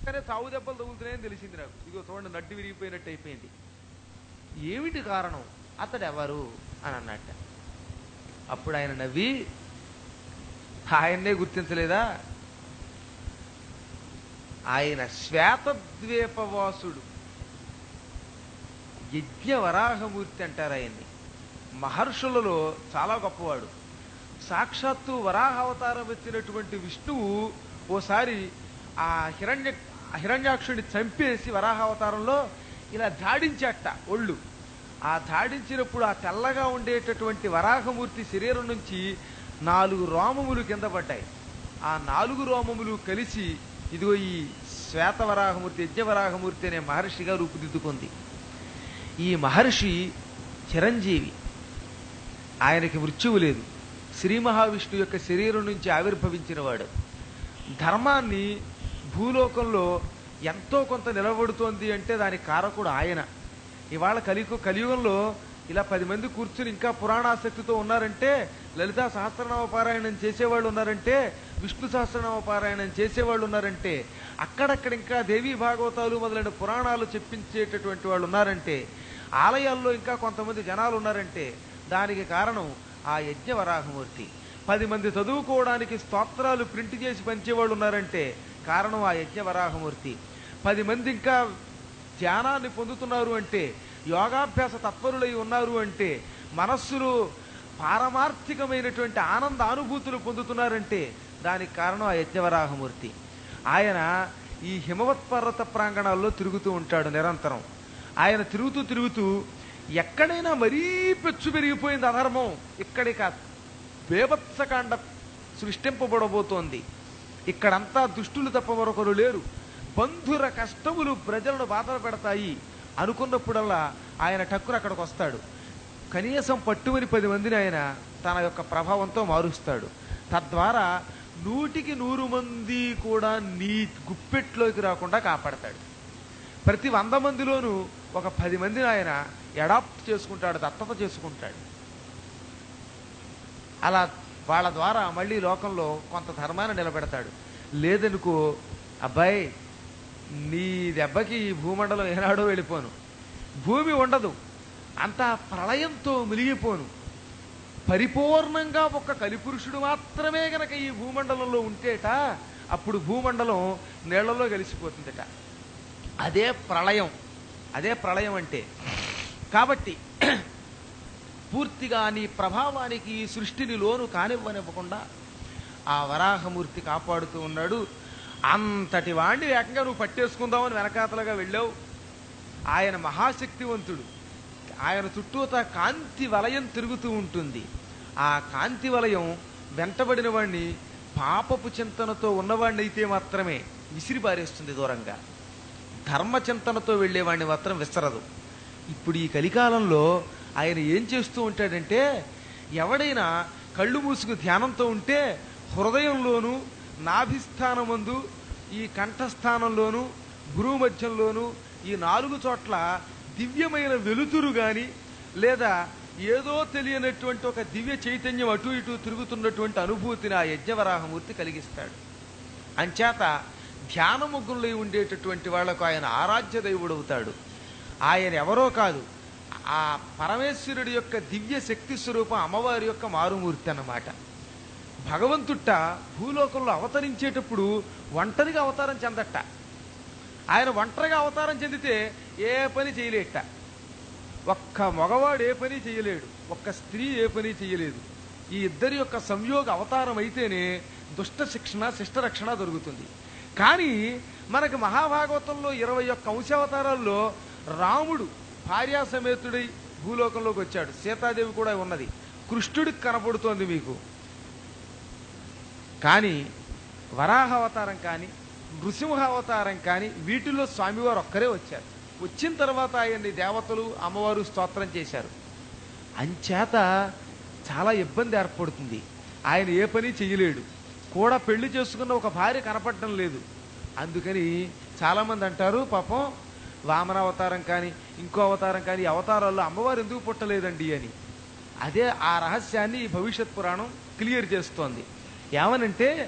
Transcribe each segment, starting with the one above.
కానీ తావు దెబ్బలు తగులుతున్నాయని తెలిసింది నాకు ఇదిగో చూడండి నడ్డి విరిగిపోయినట్టు అయిపోయింది ఏమిటి కారణం అతడు ఎవరు అని అన్నట్ట అప్పుడు ఆయన నవ్వి ఆయన్నే గుర్తించలేదా ఆయన శ్వేతద్వీపవాసుడు యజ్ఞ వరాహమూర్తి అంటారు ఆయన్ని మహర్షులలో చాలా గొప్పవాడు సాక్షాత్తు వరాహ అవతారం ఎత్తినటువంటి విష్ణువు ఓసారి ఆ హిరణ్య హిరణ్యాక్షుడిని చంపేసి వరాహ అవతారంలో ఇలా ధాడించట ఒళ్ళు ఆ ధాడించినప్పుడు ఆ తెల్లగా ఉండేటటువంటి వరాహమూర్తి శరీరం నుంచి నాలుగు రోమములు కింద పడ్డాయి ఆ నాలుగు రోమములు కలిసి ఇదిగో ఈ శ్వేతవరాహమూర్తి యజ్ఞవరాహమూర్తి అనే మహర్షిగా రూపుదిద్దుకుంది ఈ మహర్షి చిరంజీవి ఆయనకి మృత్యువు లేదు శ్రీ మహావిష్ణు యొక్క శరీరం నుంచి ఆవిర్భవించిన వాడు ధర్మాన్ని భూలోకంలో ఎంతో కొంత నిలబడుతోంది అంటే దానికి కారకుడు ఆయన ఇవాళ కలియుగ కలియుగంలో ఇలా పది మంది కూర్చుని ఇంకా పురాణాసక్తితో ఉన్నారంటే లలితా సహస్రనామ పారాయణం చేసేవాళ్ళు ఉన్నారంటే విష్ణు సహస్రనామ పారాయణం చేసేవాళ్ళు ఉన్నారంటే అక్కడక్కడ ఇంకా దేవీ భాగవతాలు మొదలైన పురాణాలు చెప్పించేటటువంటి వాళ్ళు ఉన్నారంటే ఆలయాల్లో ఇంకా కొంతమంది జనాలు ఉన్నారంటే దానికి కారణం ఆ యజ్ఞ వరాహమూర్తి పది మంది చదువుకోవడానికి స్తోత్రాలు ప్రింట్ చేసి పంచేవాళ్ళు ఉన్నారంటే కారణం ఆ యజ్ఞ వరాహమూర్తి పది మంది ఇంకా ధ్యానాన్ని పొందుతున్నారు అంటే యోగాభ్యాస తత్పరులై ఉన్నారు అంటే మనస్సులో పారమార్థికమైనటువంటి ఆనంద అనుభూతులు పొందుతున్నారంటే దానికి కారణం ఆ యజ్ఞవరాహమూర్తి ఆయన ఈ హిమవత్ పర్వత ప్రాంగణాల్లో తిరుగుతూ ఉంటాడు నిరంతరం ఆయన తిరుగుతూ తిరుగుతూ ఎక్కడైనా మరీ పెచ్చు పెరిగిపోయింది అధర్మం ఇక్కడిక బేభత్సకాండ సృష్టింపబడబోతోంది ఇక్కడంతా దుష్టులు తప్ప మరొకరు లేరు బంధుర కష్టములు ప్రజలను బాధ పెడతాయి అనుకున్నప్పుడల్లా ఆయన టక్కున అక్కడికి వస్తాడు కనీసం పట్టుమని పది మందిని ఆయన తన యొక్క ప్రభావంతో మారుస్తాడు తద్వారా నూటికి నూరు మంది కూడా నీ గుప్పెట్లోకి రాకుండా కాపాడతాడు ప్రతి వంద మందిలోనూ ఒక పది మందిని ఆయన అడాప్ట్ చేసుకుంటాడు దత్తత చేసుకుంటాడు అలా వాళ్ళ ద్వారా మళ్ళీ లోకంలో కొంత ధర్మాన్ని నిలబెడతాడు లేదనుకో అబ్బాయి నీ దెబ్బకి ఈ భూమండలం ఏనాడో వెళ్ళిపోను భూమి ఉండదు అంతా ప్రళయంతో మిలిగిపోను పరిపూర్ణంగా ఒక కలిపురుషుడు మాత్రమే గనక ఈ భూమండలంలో ఉంటేట అప్పుడు భూమండలం నీళ్లలో కలిసిపోతుందట అదే ప్రళయం అదే ప్రళయం అంటే కాబట్టి పూర్తిగా నీ ప్రభావానికి ఈ సృష్టిని లోను కానివ్వనివ్వకుండా ఆ వరాహమూర్తి కాపాడుతూ ఉన్నాడు అంతటి వాణ్ణి ఏకంగా నువ్వు పట్టేసుకుందామని వెనకాతలుగా వెళ్ళావు ఆయన మహాశక్తివంతుడు ఆయన చుట్టూత కాంతి వలయం తిరుగుతూ ఉంటుంది ఆ కాంతి వలయం వెంటబడిన వాణ్ణి పాపపు చింతనతో ఉన్నవాణ్ణి అయితే మాత్రమే విసిరి పారేస్తుంది దూరంగా ధర్మ చింతనతో వెళ్ళేవాడిని మాత్రం విసరదు ఇప్పుడు ఈ కలికాలంలో ఆయన ఏం చేస్తూ ఉంటాడంటే ఎవడైనా కళ్ళు మూసుకు ధ్యానంతో ఉంటే హృదయంలోను నాభిస్థానమందు ఈ కంఠస్థానంలోను గురువు మధ్యంలోను ఈ నాలుగు చోట్ల దివ్యమైన వెలుతురు గాని లేదా ఏదో తెలియనటువంటి ఒక దివ్య చైతన్యం అటు ఇటు తిరుగుతున్నటువంటి అనుభూతిని ఆ యజ్ఞవరాహమూర్తి కలిగిస్తాడు అంచేత ధ్యానముగ్గులై ఉండేటటువంటి వాళ్లకు ఆయన ఆరాధ్య దేవుడవుతాడు ఆయన ఎవరో కాదు ఆ పరమేశ్వరుడి యొక్క దివ్య శక్తి స్వరూపం అమ్మవారి యొక్క మారుమూర్తి అన్నమాట భగవంతుట్ట భూలోకంలో అవతరించేటప్పుడు ఒంటరిగా అవతారం చెందట ఆయన ఒంటరిగా అవతారం చెందితే ఏ పని చేయలేట ఒక్క మగవాడు ఏ పని చేయలేడు ఒక్క స్త్రీ ఏ పని చేయలేదు ఈ ఇద్దరి యొక్క సంయోగ అవతారం అయితేనే దుష్ట శిక్షణ శిష్ట రక్షణ దొరుకుతుంది కానీ మనకి మహాభాగవతంలో ఇరవై ఒక్క అంశావతారాల్లో రాముడు భార్యా సమేతుడై భూలోకంలోకి వచ్చాడు సీతాదేవి కూడా ఉన్నది కృష్ణుడికి కనపడుతోంది మీకు కానీ వరాహ అవతారం కానీ నృసింహ అవతారం కానీ వీటిల్లో స్వామివారు ఒక్కరే వచ్చారు వచ్చిన తర్వాత ఆయన్ని దేవతలు అమ్మవారు స్తోత్రం చేశారు అంచేత చాలా ఇబ్బంది ఏర్పడుతుంది ఆయన ఏ పని చేయలేడు కూడా పెళ్లి చేసుకున్న ఒక భార్య కనపడటం లేదు అందుకని చాలామంది అంటారు పాపం వామన అవతారం కానీ ఇంకో అవతారం కానీ ఈ అవతారాల్లో అమ్మవారు ఎందుకు పుట్టలేదండి అని అదే ఆ రహస్యాన్ని ఈ భవిష్యత్ పురాణం క్లియర్ చేస్తోంది ఏమనంటే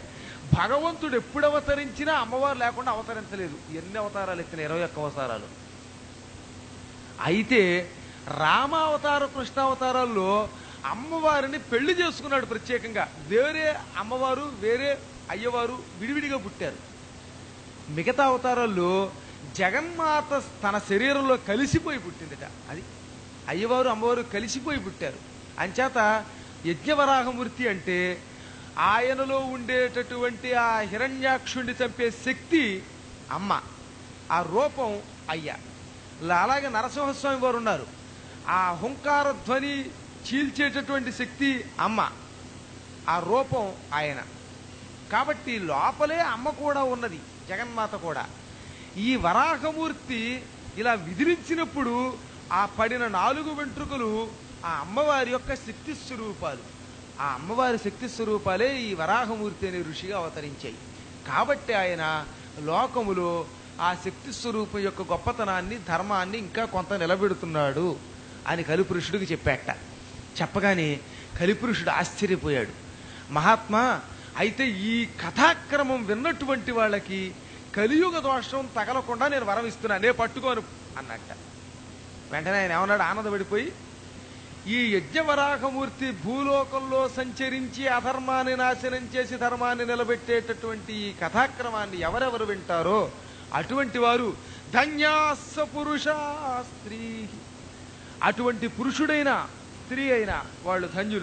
భగవంతుడు ఎప్పుడు అవతరించినా అమ్మవారు లేకుండా అవతరించలేదు ఎన్ని అవతారాలు ఎత్తిన ఇరవై ఒక్క అవతారాలు అయితే రామావతార కృష్ణావతారాల్లో అమ్మవారిని పెళ్లి చేసుకున్నాడు ప్రత్యేకంగా వేరే అమ్మవారు వేరే అయ్యవారు విడివిడిగా పుట్టారు మిగతా అవతారాల్లో జగన్మాత తన శరీరంలో కలిసిపోయి పుట్టిందిట అది అయ్యవారు అమ్మవారు కలిసిపోయి పుట్టారు అంచేత యజ్ఞవరాహమూర్తి అంటే ఆయనలో ఉండేటటువంటి ఆ హిరణ్యాక్షుణ్ణి చంపే శక్తి అమ్మ ఆ రూపం అయ్య లా- అలాగే నరసింహస్వామి వారు ఉన్నారు ఆ హుంకార ధ్వని చీల్చేటటువంటి శక్తి అమ్మ ఆ రూపం ఆయన కాబట్టి లోపలే అమ్మ కూడా ఉన్నది జగన్మాత కూడా ఈ వరాహమూర్తి ఇలా విదిలించినప్పుడు ఆ పడిన నాలుగు వెంట్రుకలు ఆ అమ్మవారి యొక్క శక్తి స్వరూపాలు ఆ అమ్మవారి శక్తి స్వరూపాలే ఈ వరాహమూర్తి అనే ఋషిగా అవతరించాయి కాబట్టి ఆయన లోకములో ఆ శక్తి స్వరూపం యొక్క గొప్పతనాన్ని ధర్మాన్ని ఇంకా కొంత నిలబెడుతున్నాడు అని కలిపురుషుడికి చెప్పాట చెప్పగానే కలిపురుషుడు ఆశ్చర్యపోయాడు మహాత్మా అయితే ఈ కథాక్రమం విన్నటువంటి వాళ్ళకి కలియుగ దోషం తగలకుండా నేను వరం ఇస్తున్నా నే పట్టుకోను అన్నట్ట వెంటనే ఆయన ఏమన్నాడు ఆనందపడిపోయి ఈ యజ్ఞవరాహమూర్తి భూలోకంలో సంచరించి అధర్మాన్ని నాశనం చేసి ధర్మాన్ని నిలబెట్టేటటువంటి ఈ కథాక్రమాన్ని ఎవరెవరు వింటారో అటువంటి వారు ధన్యాస పురుష స్త్రీ అటువంటి పురుషుడైన స్త్రీ అయిన వాళ్ళు ధన్యులు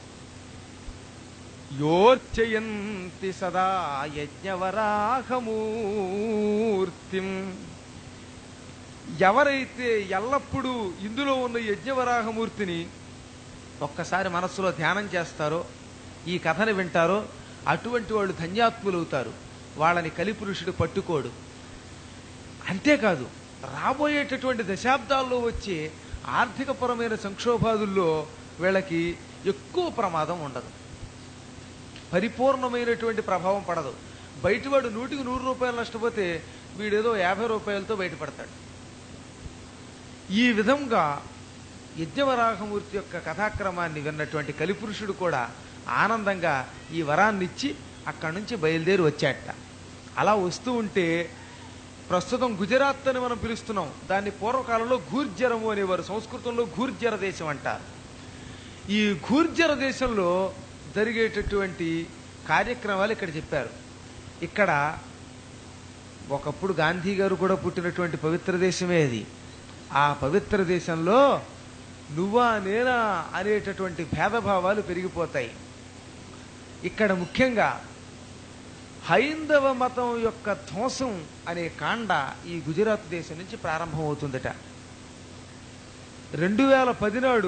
యోర్చయంతి సదా యజ్ఞవరాహమూర్తిం ఎవరైతే ఎల్లప్పుడూ ఇందులో ఉన్న యజ్ఞవరాహమూర్తిని ఒక్కసారి మనస్సులో ధ్యానం చేస్తారో ఈ కథని వింటారో అటువంటి వాళ్ళు ధన్యాత్ములవుతారు వాళ్ళని కలిపురుషుడు పట్టుకోడు అంతేకాదు రాబోయేటటువంటి దశాబ్దాల్లో వచ్చే ఆర్థికపరమైన సంక్షోభాదుల్లో వీళ్ళకి ఎక్కువ ప్రమాదం ఉండదు పరిపూర్ణమైనటువంటి ప్రభావం పడదు బయటవాడు నూటికి నూరు రూపాయలు నష్టపోతే వీడేదో యాభై రూపాయలతో బయటపడతాడు ఈ విధంగా యజ్ఞవరాహమూర్తి యొక్క కథాక్రమాన్ని విన్నటువంటి కలిపురుషుడు కూడా ఆనందంగా ఈ వరాన్నిచ్చి అక్కడి నుంచి బయలుదేరి వచ్చాట అలా వస్తూ ఉంటే ప్రస్తుతం గుజరాత్ అని మనం పిలుస్తున్నాం దాన్ని పూర్వకాలంలో గూర్జరము అనేవారు సంస్కృతంలో గూర్జర దేశం అంటారు ఈ గూర్జర దేశంలో జరిగేటటువంటి కార్యక్రమాలు ఇక్కడ చెప్పారు ఇక్కడ ఒకప్పుడు గాంధీ గారు కూడా పుట్టినటువంటి పవిత్ర దేశమే అది ఆ పవిత్ర దేశంలో నువ్వా నేనా అనేటటువంటి భేదభావాలు పెరిగిపోతాయి ఇక్కడ ముఖ్యంగా హైందవ మతం యొక్క ధ్వంసం అనే కాండ ఈ గుజరాత్ దేశం నుంచి ప్రారంభమవుతుందట రెండు వేల పదినాడు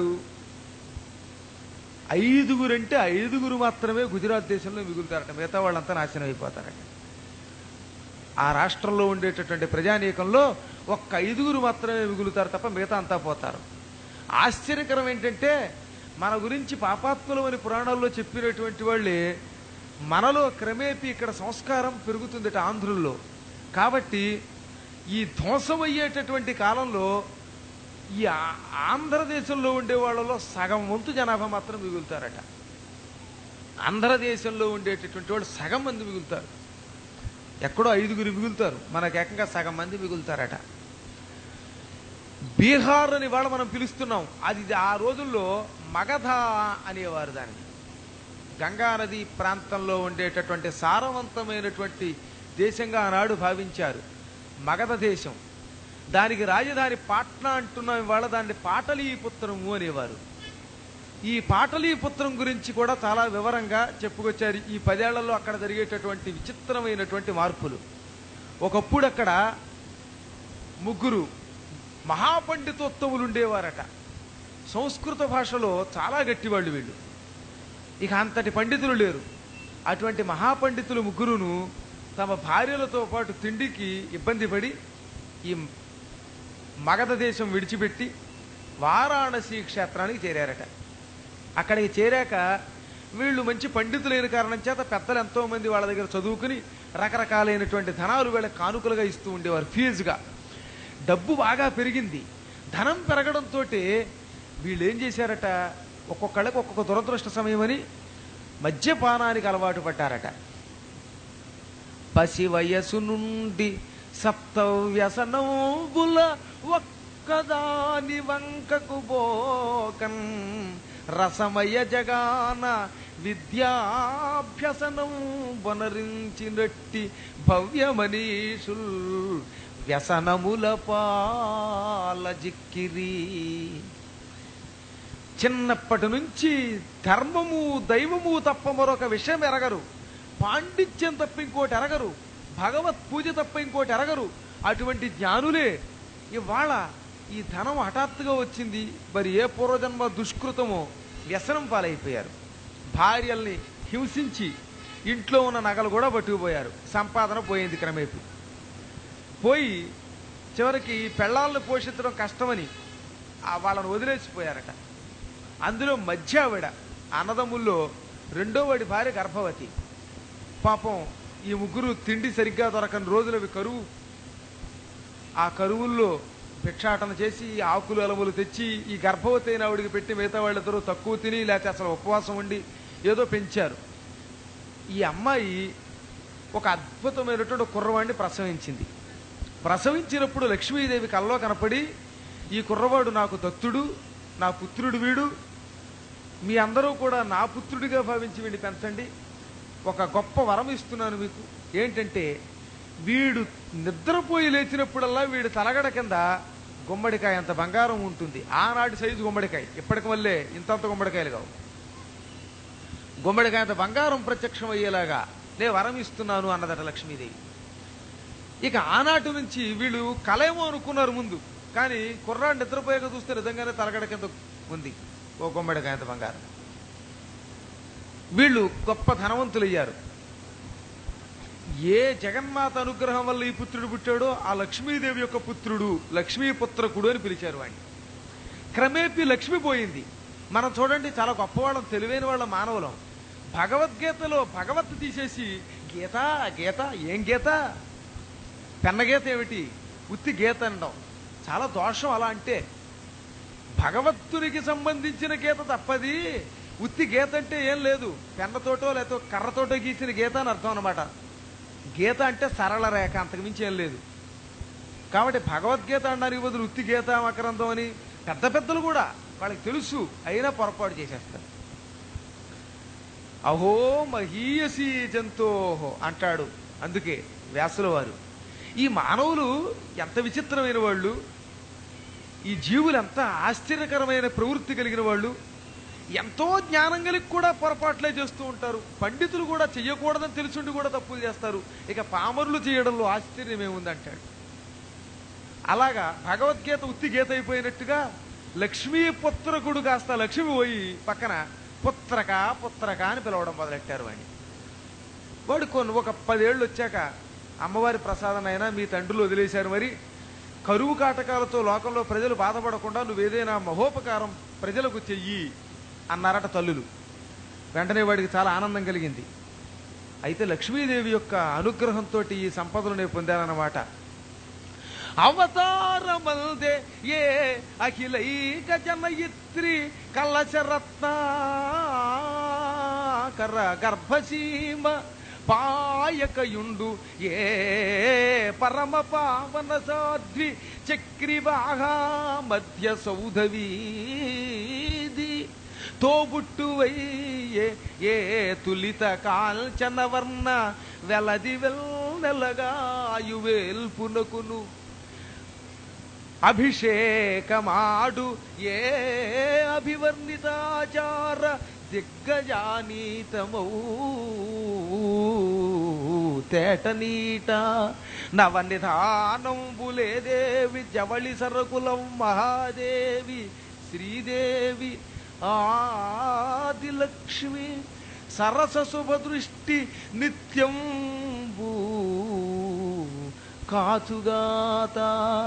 ఐదుగురంటే ఐదుగురు మాత్రమే గుజరాత్ దేశంలో మిగులుతారట మిగతా వాళ్ళంతా నాశనం అయిపోతారట ఆ రాష్ట్రంలో ఉండేటటువంటి ప్రజానీకంలో ఒక్క ఐదుగురు మాత్రమే మిగులుతారు తప్ప మిగతా అంతా పోతారు ఆశ్చర్యకరం ఏంటంటే మన గురించి పాపాత్ములు అని పురాణాల్లో చెప్పినటువంటి వాళ్ళే మనలో క్రమేపీ ఇక్కడ సంస్కారం పెరుగుతుందట ఆంధ్రుల్లో కాబట్టి ఈ ధ్వంసం అయ్యేటటువంటి కాలంలో ఈ ఆ- ఆంధ్రదేశంలో ఉండే వాళ్ళలో సగం వంతు జనాభా మాత్రం మిగులుతారట ఆంధ్రదేశంలో ఉండేటటువంటి వాళ్ళు సగం మంది మిగులుతారు ఎక్కడో ఐదుగురు మిగులుతారు మనకు ఏకంగా సగం మంది మిగులుతారట బీహార్ అని వాళ్ళ మనం పిలుస్తున్నాం అది ఆ రోజుల్లో మగధ అనేవారు దాన్ని గంగా నది ప్రాంతంలో ఉండేటటువంటి సారవంతమైనటువంటి దేశంగా ఆనాడు భావించారు మగధ దేశం దానికి రాజధాని పాట్నా అంటున్నాం ఇవాళ దాన్ని పాటలీపుత్రము అనేవారు ఈ పాటలీపుత్రం గురించి కూడా చాలా వివరంగా చెప్పుకొచ్చారు ఈ పదేళ్లలో అక్కడ జరిగేటటువంటి విచిత్రమైనటువంటి మార్పులు ఒకప్పుడు అక్కడ ముగ్గురు మహాపండితోత్తములు ఉండేవారట సంస్కృత భాషలో చాలా గట్టివాళ్ళు వీళ్ళు ఇక అంతటి పండితులు లేరు అటువంటి మహాపండితులు ముగ్గురును తమ భార్యలతో పాటు తిండికి ఇబ్బంది పడి ఈ మగధ దేశం విడిచిపెట్టి వారాణసి క్షేత్రానికి చేరారట అక్కడికి చేరాక వీళ్ళు మంచి పండితులైన కారణం చేత పెద్దలు ఎంతో మంది వాళ్ళ దగ్గర చదువుకుని రకరకాలైనటువంటి ధనాలు వీళ్ళకి కానుకలుగా ఇస్తూ ఉండేవారు ఫీజుగా డబ్బు బాగా పెరిగింది ధనం పెరగడంతో వీళ్ళు ఏం చేశారట ఒక్కొక్కళ్ళకి ఒక్కొక్క దురదృష్ట సమయమని మద్యపానానికి అలవాటు పడ్డారట పసి వయసు నుండి సప్తవ్యసనంబుల ఒక్కదాని వంకకు బోకన్ రసమయ జగాన విద్యాభ్యసనం వనరించినట్టి భవ్యమనీషుల్ వ్యసనముల పాల జిక్కిరి చిన్నప్పటి నుంచి ధర్మము దైవము తప్ప మరొక విషయం ఎరగరు పాండిత్యం తప్ప ఇంకోటి ఎరగరు భగవత్ పూజ తప్ప ఇంకోటి ఎరగరు అటువంటి జ్ఞానులే ఇవాళ ఈ ధనం హఠాత్తుగా వచ్చింది మరి ఏ పూర్వజన్మ దుష్కృతమో వ్యసనం పాలైపోయారు భార్యల్ని హింసించి ఇంట్లో ఉన్న నగలు కూడా పట్టుకుపోయారు సంపాదన పోయింది క్రమేపీ పోయి చివరికి పెళ్ళాలను పోషించడం కష్టమని ఆ వాళ్ళని వదిలేసిపోయారట అందులో మధ్య ఆవిడ అన్నదమ్ముల్లో రెండో వాడి భార్య గర్భవతి పాపం ఈ ముగ్గురు తిండి సరిగ్గా దొరకని రోజులవి కరువు ఆ కరువుల్లో భిక్షాటన చేసి ఈ ఆకులు అలములు తెచ్చి ఈ గర్భవతి అయిన ఆవిడికి పెట్టి మిగతా వాళ్ళిద్దరూ తక్కువ తిని లేకపోతే అసలు ఉపవాసం ఉండి ఏదో పెంచారు ఈ అమ్మాయి ఒక అద్భుతమైనటువంటి ఒక కుర్రవాడిని ప్రసవించింది ప్రసవించినప్పుడు లక్ష్మీదేవి కల్లో కనపడి ఈ కుర్రవాడు నాకు దత్తుడు నా పుత్రుడు వీడు మీ అందరూ కూడా నా పుత్రుడిగా భావించి వీడిని పెంచండి ఒక గొప్ప వరం ఇస్తున్నాను మీకు ఏంటంటే వీడు నిద్రపోయి లేచినప్పుడల్లా వీడి తలగడ కింద గుమ్మడికాయ అంత బంగారం ఉంటుంది ఆనాటి సైజు గుమ్మడికాయ ఇప్పటికి వల్లే ఇంతంత గుమ్మడికాయలు కావు గుమ్మడికాయ అంత బంగారం ప్రత్యక్షం అయ్యేలాగా నే వరం ఇస్తున్నాను అన్నదట లక్ష్మీదేవి ఇక ఆనాటి నుంచి వీళ్ళు కలేమో అనుకున్నారు ముందు కానీ కుర్రాడు నిద్రపోయాక చూస్తే నిజంగానే తలగడ కింద ఉంది ఓ గుమ్మడికాయ అంత బంగారం వీళ్ళు గొప్ప ధనవంతులయ్యారు ఏ జగన్మాత అనుగ్రహం వల్ల ఈ పుత్రుడు పుట్టాడో ఆ లక్ష్మీదేవి యొక్క పుత్రుడు లక్ష్మీపుత్రకుడు అని పిలిచారు వాడిని క్రమేపీ లక్ష్మి పోయింది మనం చూడండి చాలా గొప్పవాళ్ళం తెలివైన వాళ్ళ మానవులం భగవద్గీతలో భగవత్ తీసేసి గీత గీత ఏం గీత పెన్న గీత ఏమిటి ఉత్తి గీత అనడం చాలా దోషం అలా అంటే భగవత్తునికి సంబంధించిన గీత తప్పది ఉత్తి గీత అంటే ఏం లేదు పెన్నతోటో లేకపోతే కర్రతోటో గీసిన గీత అని అర్థం అనమాట గీత అంటే సరళ రేఖ అంతకుమించి ఏం లేదు కాబట్టి భగవద్గీత అనడానికి బదులు ఉత్తి గీత మకరందం అని పెద్ద పెద్దలు కూడా వాళ్ళకి తెలుసు అయినా పొరపాటు చేసేస్తారు అహో మహీయసి జంతోహో అంటాడు అందుకే వ్యాసుల వారు ఈ మానవులు ఎంత విచిత్రమైన వాళ్ళు ఈ జీవులు ఎంత ఆశ్చర్యకరమైన ప్రవృత్తి కలిగిన వాళ్ళు ఎంతో జ్ఞానం కలిగి కూడా పొరపాట్లే చేస్తూ ఉంటారు పండితులు కూడా చెయ్యకూడదని తెలుసుండి కూడా తప్పులు చేస్తారు ఇక పామరులు చేయడంలో ఆశ్చర్యం ఏముందంటాడు అలాగా భగవద్గీత ఉత్తి గీత అయిపోయినట్టుగా లక్ష్మీ పుత్రకుడు కాస్త లక్ష్మి పోయి పక్కన పుత్రక పుత్రక అని పిలవడం మొదలెట్టారు వాడిని వాడు కొన్ని ఒక పదేళ్ళు వచ్చాక అమ్మవారి ప్రసాదనైనా మీ తండ్రులు వదిలేశారు మరి కరువు కాటకాలతో లోకంలో ప్రజలు బాధపడకుండా నువ్వేదైనా మహోపకారం ప్రజలకు చెయ్యి అన్నారట తల్లులు వెంటనే వాడికి చాలా ఆనందం కలిగింది అయితే లక్ష్మీదేవి యొక్క అనుగ్రహంతో ఈ సంపదలు నేను పొందానన్నమాట అవతారమల్దే ఏ అఖిలైక జనయిత్రి కలశరత్నాకర గర్భసీమ పాయకయుండు ఏ పరమ పావన సాధ్వి చక్రివాహా మధ్య సౌధవీది తోబుట్టువయ్యే ఏ తులిత కాల్చన వర్ణ వెలది వెల్నెలగాయువేల్పునకును అభిషేకమాడు ఏ అభివర్ణితాచార దిగ్గజానీతమౌ తేటనీట నవనిధానంబులేదేవి జవళి సరకులం మహాదేవి శ్రీదేవి ఆదిలక్ష్మి సరస శుభదృష్టి నిత్యం కాచుగాత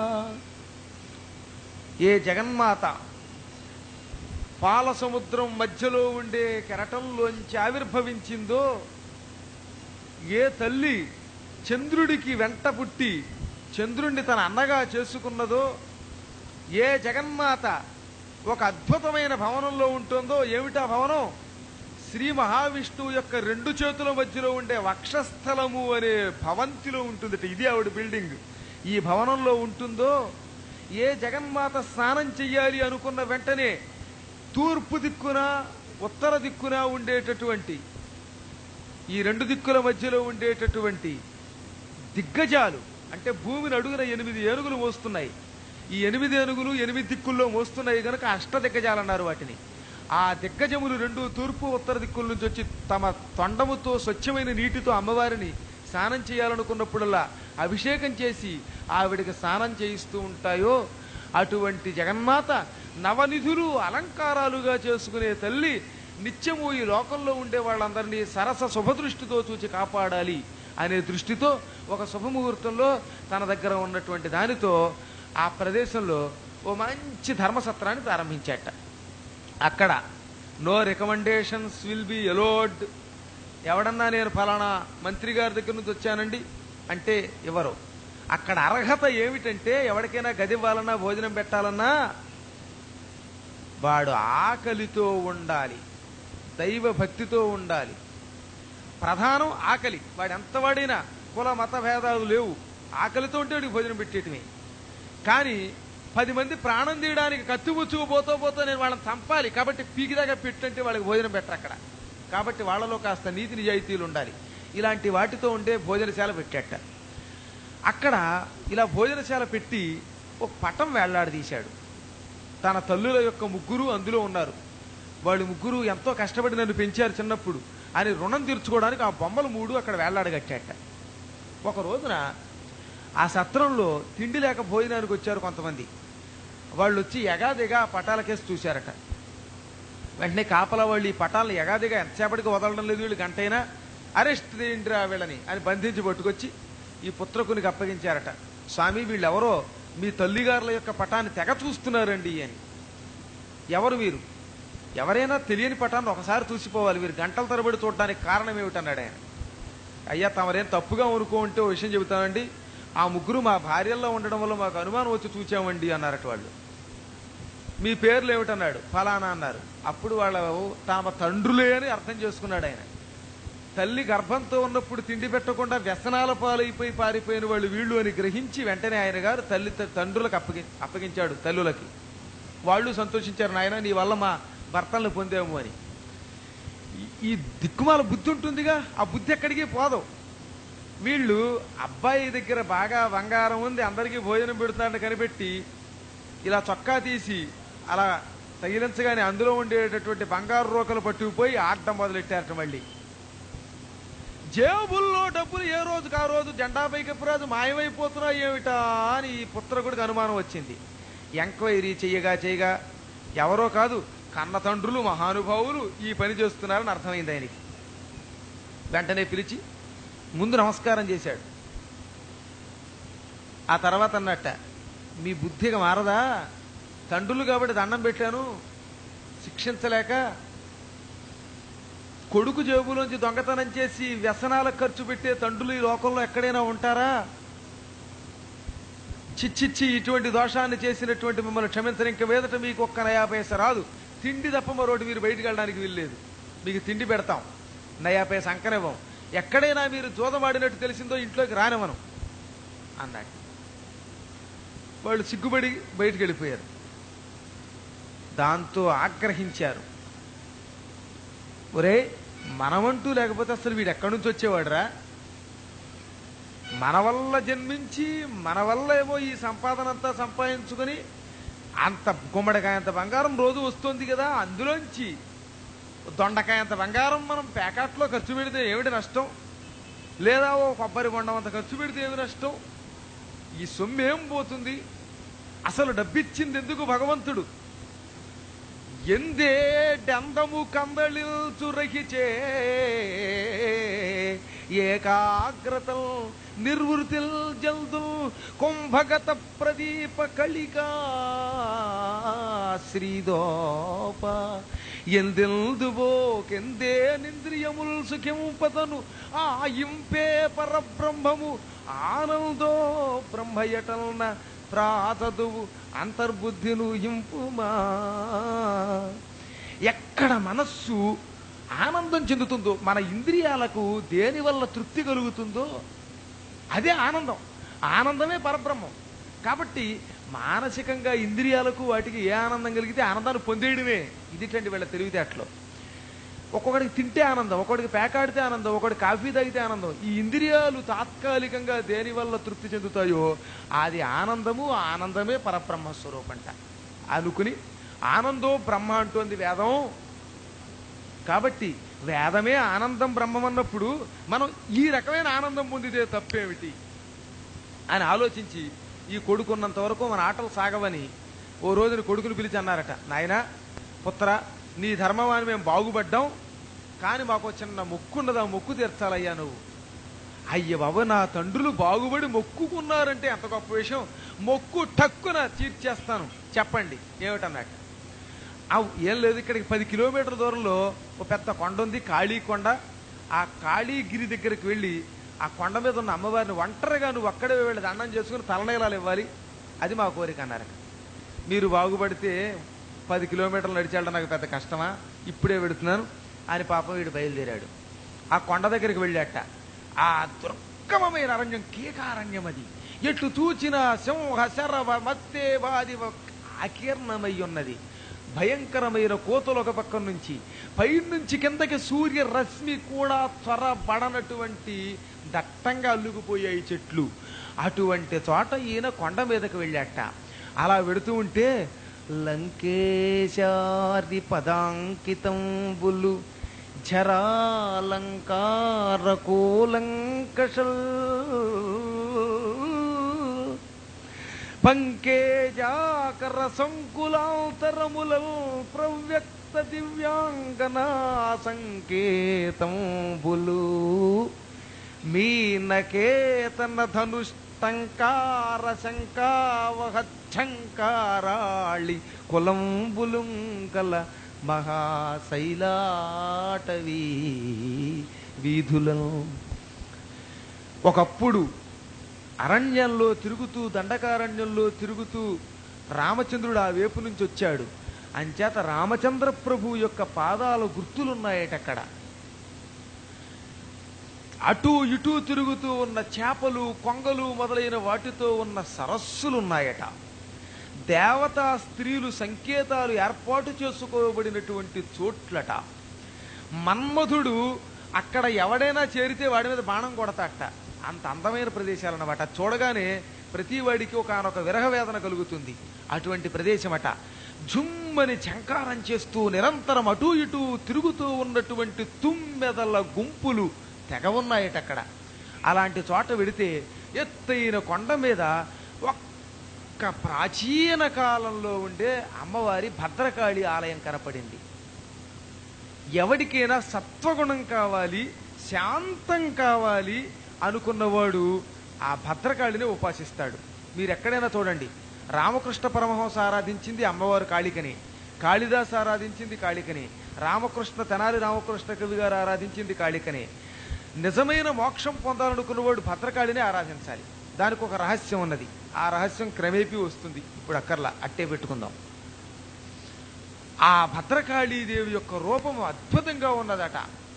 ఏ జగన్మాత పాల సముద్రం మధ్యలో ఉండే కెరటంలోంచి ఆవిర్భవించిందో ఏ తల్లి చంద్రుడికి వెంట పుట్టి చంద్రుణ్ణి తన అన్నగా చేసుకున్నదో ఏ జగన్మాత ఒక అద్భుతమైన భవనంలో ఉంటుందో ఏమిటా భవనం శ్రీ మహావిష్ణువు యొక్క రెండు చేతుల మధ్యలో ఉండే వక్షస్థలము అనే భవంతిలో ఉంటుందట ఇది ఆవిడ బిల్డింగ్ ఈ భవనంలో ఉంటుందో ఏ జగన్మాత స్నానం చెయ్యాలి అనుకున్న వెంటనే తూర్పు దిక్కున ఉత్తర దిక్కున ఉండేటటువంటి ఈ రెండు దిక్కుల మధ్యలో ఉండేటటువంటి దిగ్గజాలు అంటే భూమిని అడుగున ఎనిమిది ఏనుగులు మోస్తున్నాయి ఈ ఎనిమిది ఏనుగులు ఎనిమిది దిక్కుల్లో మోస్తున్నాయి కనుక అష్ట దిగ్గజాలు అన్నారు వాటిని ఆ దిగ్గజములు రెండు తూర్పు ఉత్తర దిక్కుల నుంచి వచ్చి తమ తొండముతో స్వచ్ఛమైన నీటితో అమ్మవారిని స్నానం చేయాలనుకున్నప్పుడల్లా అభిషేకం చేసి ఆవిడికి స్నానం చేయిస్తూ ఉంటాయో అటువంటి జగన్మాత నవనిధులు అలంకారాలుగా చేసుకునే తల్లి నిత్యము ఈ లోకంలో ఉండే వాళ్ళందరినీ సరస శుభదృష్టితో చూచి కాపాడాలి అనే దృష్టితో ఒక శుభముహూర్తంలో తన దగ్గర ఉన్నటువంటి దానితో ఆ ప్రదేశంలో ఓ మంచి ధర్మసత్రాన్ని ప్రారంభించాట అక్కడ no recommendations will be allowed ఎవడన్నా నేను ఫలానా మంత్రి గారి దగ్గర నుంచి వచ్చానండి అంటే ఎవరు అక్కడ అర్హత ఏమిటంటే ఎవరికైనా గది ఇవ్వాలన్నా భోజనం పెట్టాలన్నా వాడు ఆకలితో ఉండాలి దైవ భక్తితో ఉండాలి ప్రధానం ఆకలి వాడు ఎంత వాడినా కుల మత భేదాలు లేవు ఆకలితో ఉంటే వాడికి భోజనం పెట్టేయటమే కానీ పది మంది ప్రాణం తీయడానికి కత్తి ముచ్చుకు పోతూ పోతూ నేను వాళ్ళని చంపాలి కాబట్టి పీకిదాకా పెట్టంటే వాళ్ళకి భోజనం పెట్టరు అక్కడ కాబట్టి వాళ్ళలో కాస్త నీతి నిజాయితీలు ఉండాలి ఇలాంటి వాటితో ఉండే భోజనశాల పెట్టాట అక్కడ ఇలా భోజనశాల పెట్టి ఒక పటం వేళ్లాడదీశాడు తన తల్లుల యొక్క ముగ్గురు అందులో ఉన్నారు వాళ్ళు ముగ్గురు ఎంతో కష్టపడి నన్ను పెంచారు చిన్నప్పుడు అని రుణం తీర్చుకోవడానికి ఆ బొమ్మలు మూడు అక్కడ వేళ్లాడగట్టాట ఒక రోజున ఆ సత్రంలో తిండి లేక భోజనానికి వచ్చారు కొంతమంది వాళ్ళు వచ్చి ఎగాదిగా ఆ పటాలకేసి చూశారట వెంటనే కాపలా వాళ్ళు ఈ పటాలను ఎగాదిగా ఎంతసేపటికి వదలడం లేదు వీళ్ళు గంటైనా అరెస్ట్ చేయండిరా వీళ్ళని అని బంధించి పట్టుకొచ్చి ఈ పుత్రకునికి అప్పగించారట స్వామి వీళ్ళెవరో మీ తల్లిగారుల యొక్క పటాన్ని తెగ చూస్తున్నారండి అని ఎవరు వీరు ఎవరైనా తెలియని పటాన్ని ఒకసారి చూసిపోవాలి వీరు గంటల తరబడి చూడడానికి కారణం ఏమిటన్నాడు ఆయన అయ్యా తమరేం తప్పుగా అనుకో ఉంటే ఓ విషయం చెబుతానండి ఆ ముగ్గురు మా భార్యల్లో ఉండడం వల్ల మాకు అనుమానం వచ్చి చూచామండి అన్నారట వాళ్ళు మీ పేర్లు ఏమిటన్నాడు ఫలానా అన్నారు అప్పుడు వాళ్ళ తమ తండ్రులే అని అర్థం చేసుకున్నాడు ఆయన తల్లి గర్భంతో ఉన్నప్పుడు తిండి పెట్టకుండా వ్యసనాల పాలైపోయి పారిపోయిన వాళ్ళు వీళ్ళు అని గ్రహించి వెంటనే ఆయన గారు తల్లి తండ్రులకు అప్పగి అప్పగించాడు తల్లులకి వాళ్ళు సంతోషించారు నాయన నీ వల్ల మా భర్తలను పొందాము అని ఈ- ఈ దిక్కుమాల బుద్ధి ఉంటుందిగా ఆ బుద్ధి ఎక్కడికి పోదు వీళ్ళు అబ్బాయి దగ్గర బాగా బంగారం ఉంది అందరికీ భోజనం పెడుతున్నారని కనిపెట్టి ఇలా చొక్కా తీసి అలా తగిలించగానే అందులో ఉండేటటువంటి బంగారు రోకలు పట్టుకుపోయి ఆడటం మొదలెట్టారట మళ్ళీ జేబుల్లో డబ్బులు ఏ రోజుకి ఆ రోజు జెండా పైకప్పు రాజు మాయమైపోతున్నాయి ఏమిటా అని ఈ పుత్రకుడికి అనుమానం వచ్చింది ఎంక్వైరీ చెయ్యగా చేయగా ఎవరో కాదు కన్న తండ్రులు మహానుభావులు ఈ పని చేస్తున్నారని అర్థమైంది ఆయనకి వెంటనే పిలిచి ముందు నమస్కారం చేశాడు ఆ తర్వాత అన్నట్ట మీ బుద్ధిగా మారదా తండ్రులు కాబట్టి దండం పెట్టాను శిక్షించలేక కొడుకు జేబులోంచి దొంగతనం చేసి వ్యసనాలకు ఖర్చు పెట్టే తండ్రులు ఈ లోకంలో ఎక్కడైనా ఉంటారా చిచ్చిచ్చి ఇటువంటి దోషాన్ని చేసినటువంటి మిమ్మల్ని క్షమించని ఇంక మీదట మీకు ఒక్క నయా పైస రాదు తిండి తప్ప మరోటి మీరు బయటికి వెళ్ళడానికి వీల్లేదు మీకు తిండి పెడతాం నయా పైస అంకనివ్వం ఎక్కడైనా మీరు జోదమాడినట్టు తెలిసిందో ఇంట్లోకి రానివ్వను అన్నాడు వాళ్ళు సిగ్గుపడి బయటికి వెళ్ళిపోయారు దాంతో ఆగ్రహించారు ఒరే మనమంటూ లేకపోతే అసలు వీడు ఎక్కడి నుంచి వచ్చేవాడురా మన వల్ల జన్మించి మన వల్ల ఏమో ఈ సంపాదన అంతా సంపాదించుకుని అంత గుమ్మడికాయ అంత బంగారం రోజు వస్తుంది కదా అందులోంచి దొండకాయ అంత బంగారం మనం ప్యాకెట్లో ఖర్చు పెడితే ఏమిటి నష్టం లేదా ఓ కొబ్బరి బొండం అంత ఖర్చు పెడితే ఏమి నష్టం ఈ సొమ్ము ఏం పోతుంది అసలు డబ్బిచ్చింది ఎందుకు భగవంతుడు ఎందేటందము కందళిల్చురహిచే ఏకాగ్రతం నిర్వృతిల్ జల్దు కుంభగత ప్రదీప కలికా శ్రీదోప ఎందెల్దువోకెందే నింద్రియముల్ సుఖింపతను ఆ ఇంపే పరబ్రహ్మము ఆనందో బ్రహ్మయటల్న ప్రాతదువు అంతర్బుద్ధిను ఇంపుమా ఎక్కడ మనస్సు ఆనందం చెందుతుందో మన ఇంద్రియాలకు దేని వల్ల తృప్తి కలుగుతుందో అదే ఆనందం ఆనందమే పరబ్రహ్మం కాబట్టి మానసికంగా ఇంద్రియాలకు వాటికి ఏ ఆనందం కలిగితే ఆనందాన్ని పొందేయడమే ఇదిటండి వీళ్ళ తెలివితేటలో ఒక్కొక్కడికి తింటే ఆనందం ఒక్కొక్కడికి పేకాడితే ఆనందం ఒక్కొక్కడి కాఫీ తాగితే ఆనందం ఈ ఇంద్రియాలు తాత్కాలికంగా దేని వల్ల తృప్తి చెందుతాయో అది ఆనందము ఆ ఆనందమే పరబ్రహ్మ స్వరూపంట అనుకుని ఆనందో బ్రహ్మ అంటోంది వేదం కాబట్టి వేదమే ఆనందం బ్రహ్మం అన్నప్పుడు మనం ఈ రకమైన ఆనందం పొందితే తప్పేమిటి అని ఆలోచించి ఈ కొడుకున్నంత వరకు మన ఆటలు సాగవని ఓ రోజున కొడుకుని పిలిచి అన్నారట నాయనా పుత్ర నీ ధర్మవాన్ని మేము బాగుపడ్డాం కానీ మాకు ఒక చిన్న మొక్కున్నది ఆ మొక్కు తీర్చాలయ్యా నువ్వు అయ్య బాబు నా తండ్రులు బాగుపడి మొక్కుకున్నారంటే ఎంత గొప్ప విషయం మొక్కు టక్కున తీర్చేస్తాను చెప్పండి ఏమిటన్నట్టు అవ్ ఏం లేదు ఇక్కడికి పది కిలోమీటర్ల దూరంలో ఒక పెద్ద కొండ ఉంది కాళీ కొండ ఆ కాళీగిరి దగ్గరికి వెళ్ళి ఆ కొండ మీద ఉన్న అమ్మవారిని ఒంటరిగా నువ్వు అక్కడే వెళ్ళి దండం చేసుకుని తలనీలాలు ఇవ్వాలి అది మా కోరిక అన్నారు మీరు బాగుపడితే పది కిలోమీటర్లు నడిచేళ్ళడం నాకు పెద్ద కష్టమా ఇప్పుడే పెడుతున్నాను అని పాపం వీడు బయలుదేరాడు ఆ కొండ దగ్గరికి వెళ్ళాట ఆ దుర్గమమైన అరణ్యం కీకారణ్యం అది ఎట్లు తూచిన సింహ శరవ మత్తే వాది అకీర్ణమై ఉన్నది భయంకరమైన కోతలు ఒక పక్క నుంచి పైనుంచి కిందకి సూర్య రశ్మి కూడా త్వరబడనటువంటి దట్టంగా అల్లుకుపోయాయి చెట్లు అటువంటి చోట ఈయన కొండ మీదకి వెళ్ళాట అలా వెడుతూ ఉంటే లంకేశారి పదాంకితంబులు ఝరాలంకార కూలంకషల్ పంకేజాకర సంకులాంతరములల్ ప్రవ్యక్త దివ్యాంగనా సంకేతంబులు మీనకేతన ధనుష్టంకార శంకావహంకారాళి కులంబులుంకల మహాశైలాటవీ వీధులను ఒకప్పుడు అరణ్యంలో తిరుగుతూ దండకారణ్యంలో తిరుగుతూ రామచంద్రుడు ఆ వేపు నుంచి వచ్చాడు అంచేత రామచంద్ర ప్రభు యొక్క పాదాల గుర్తులున్నాయట అక్కడ అటు ఇటు తిరుగుతూ ఉన్న చేపలు కొంగలు మొదలైన వాటితో ఉన్న సరస్సులున్నాయట దేవతా స్త్రీలు సంకేతాలు ఏర్పాటు చేసుకోబడినటువంటి చోట్లట మన్మధుడు అక్కడ ఎవడైనా చేరితే వాడి మీద బాణం కొడతాట అంత అందమైన ప్రదేశాలు అన్నమాట చూడగానే ప్రతి వాడికి ఒకనొక విరహ వేదన కలుగుతుంది అటువంటి ప్రదేశమట జుమ్మని చంకారం చేస్తూ నిరంతరం అటూ ఇటూ తిరుగుతూ ఉన్నటువంటి తుమ్మెదల గుంపులు తెగ ఉన్నాయట అక్కడ అలాంటి చోట వెడితే ఎత్తైన కొండ మీద ఒక్క ప్రాచీన కాలంలో ఉండే అమ్మవారి భద్రకాళి ఆలయం కనపడింది ఎవడికైనా సత్వగుణం కావాలి శాంతం కావాలి అనుకున్నవాడు ఆ భద్రకాళిని ఉపాసిస్తాడు మీరు ఎక్కడైనా చూడండి రామకృష్ణ పరమహంస ఆరాధించింది అమ్మవారు కాళికని కాళిదాస్ ఆరాధించింది కాళికని రామకృష్ణ తెనాలి రామకృష్ణ కవి గారు ఆరాధించింది కాళికని నిజమైన మోక్షం పొందాలనుకున్నవాడు భద్రకాళిని ఆరాధించాలి దానికి ఒక రహస్యం ఉన్నది ఆ రహస్యం క్రమేపీ వస్తుంది ఇప్పుడు అక్కర్లా అట్టే పెట్టుకుందాం ఆ భద్రకాళీదేవి యొక్క రూపము అద్భుతంగా ఉన్నదట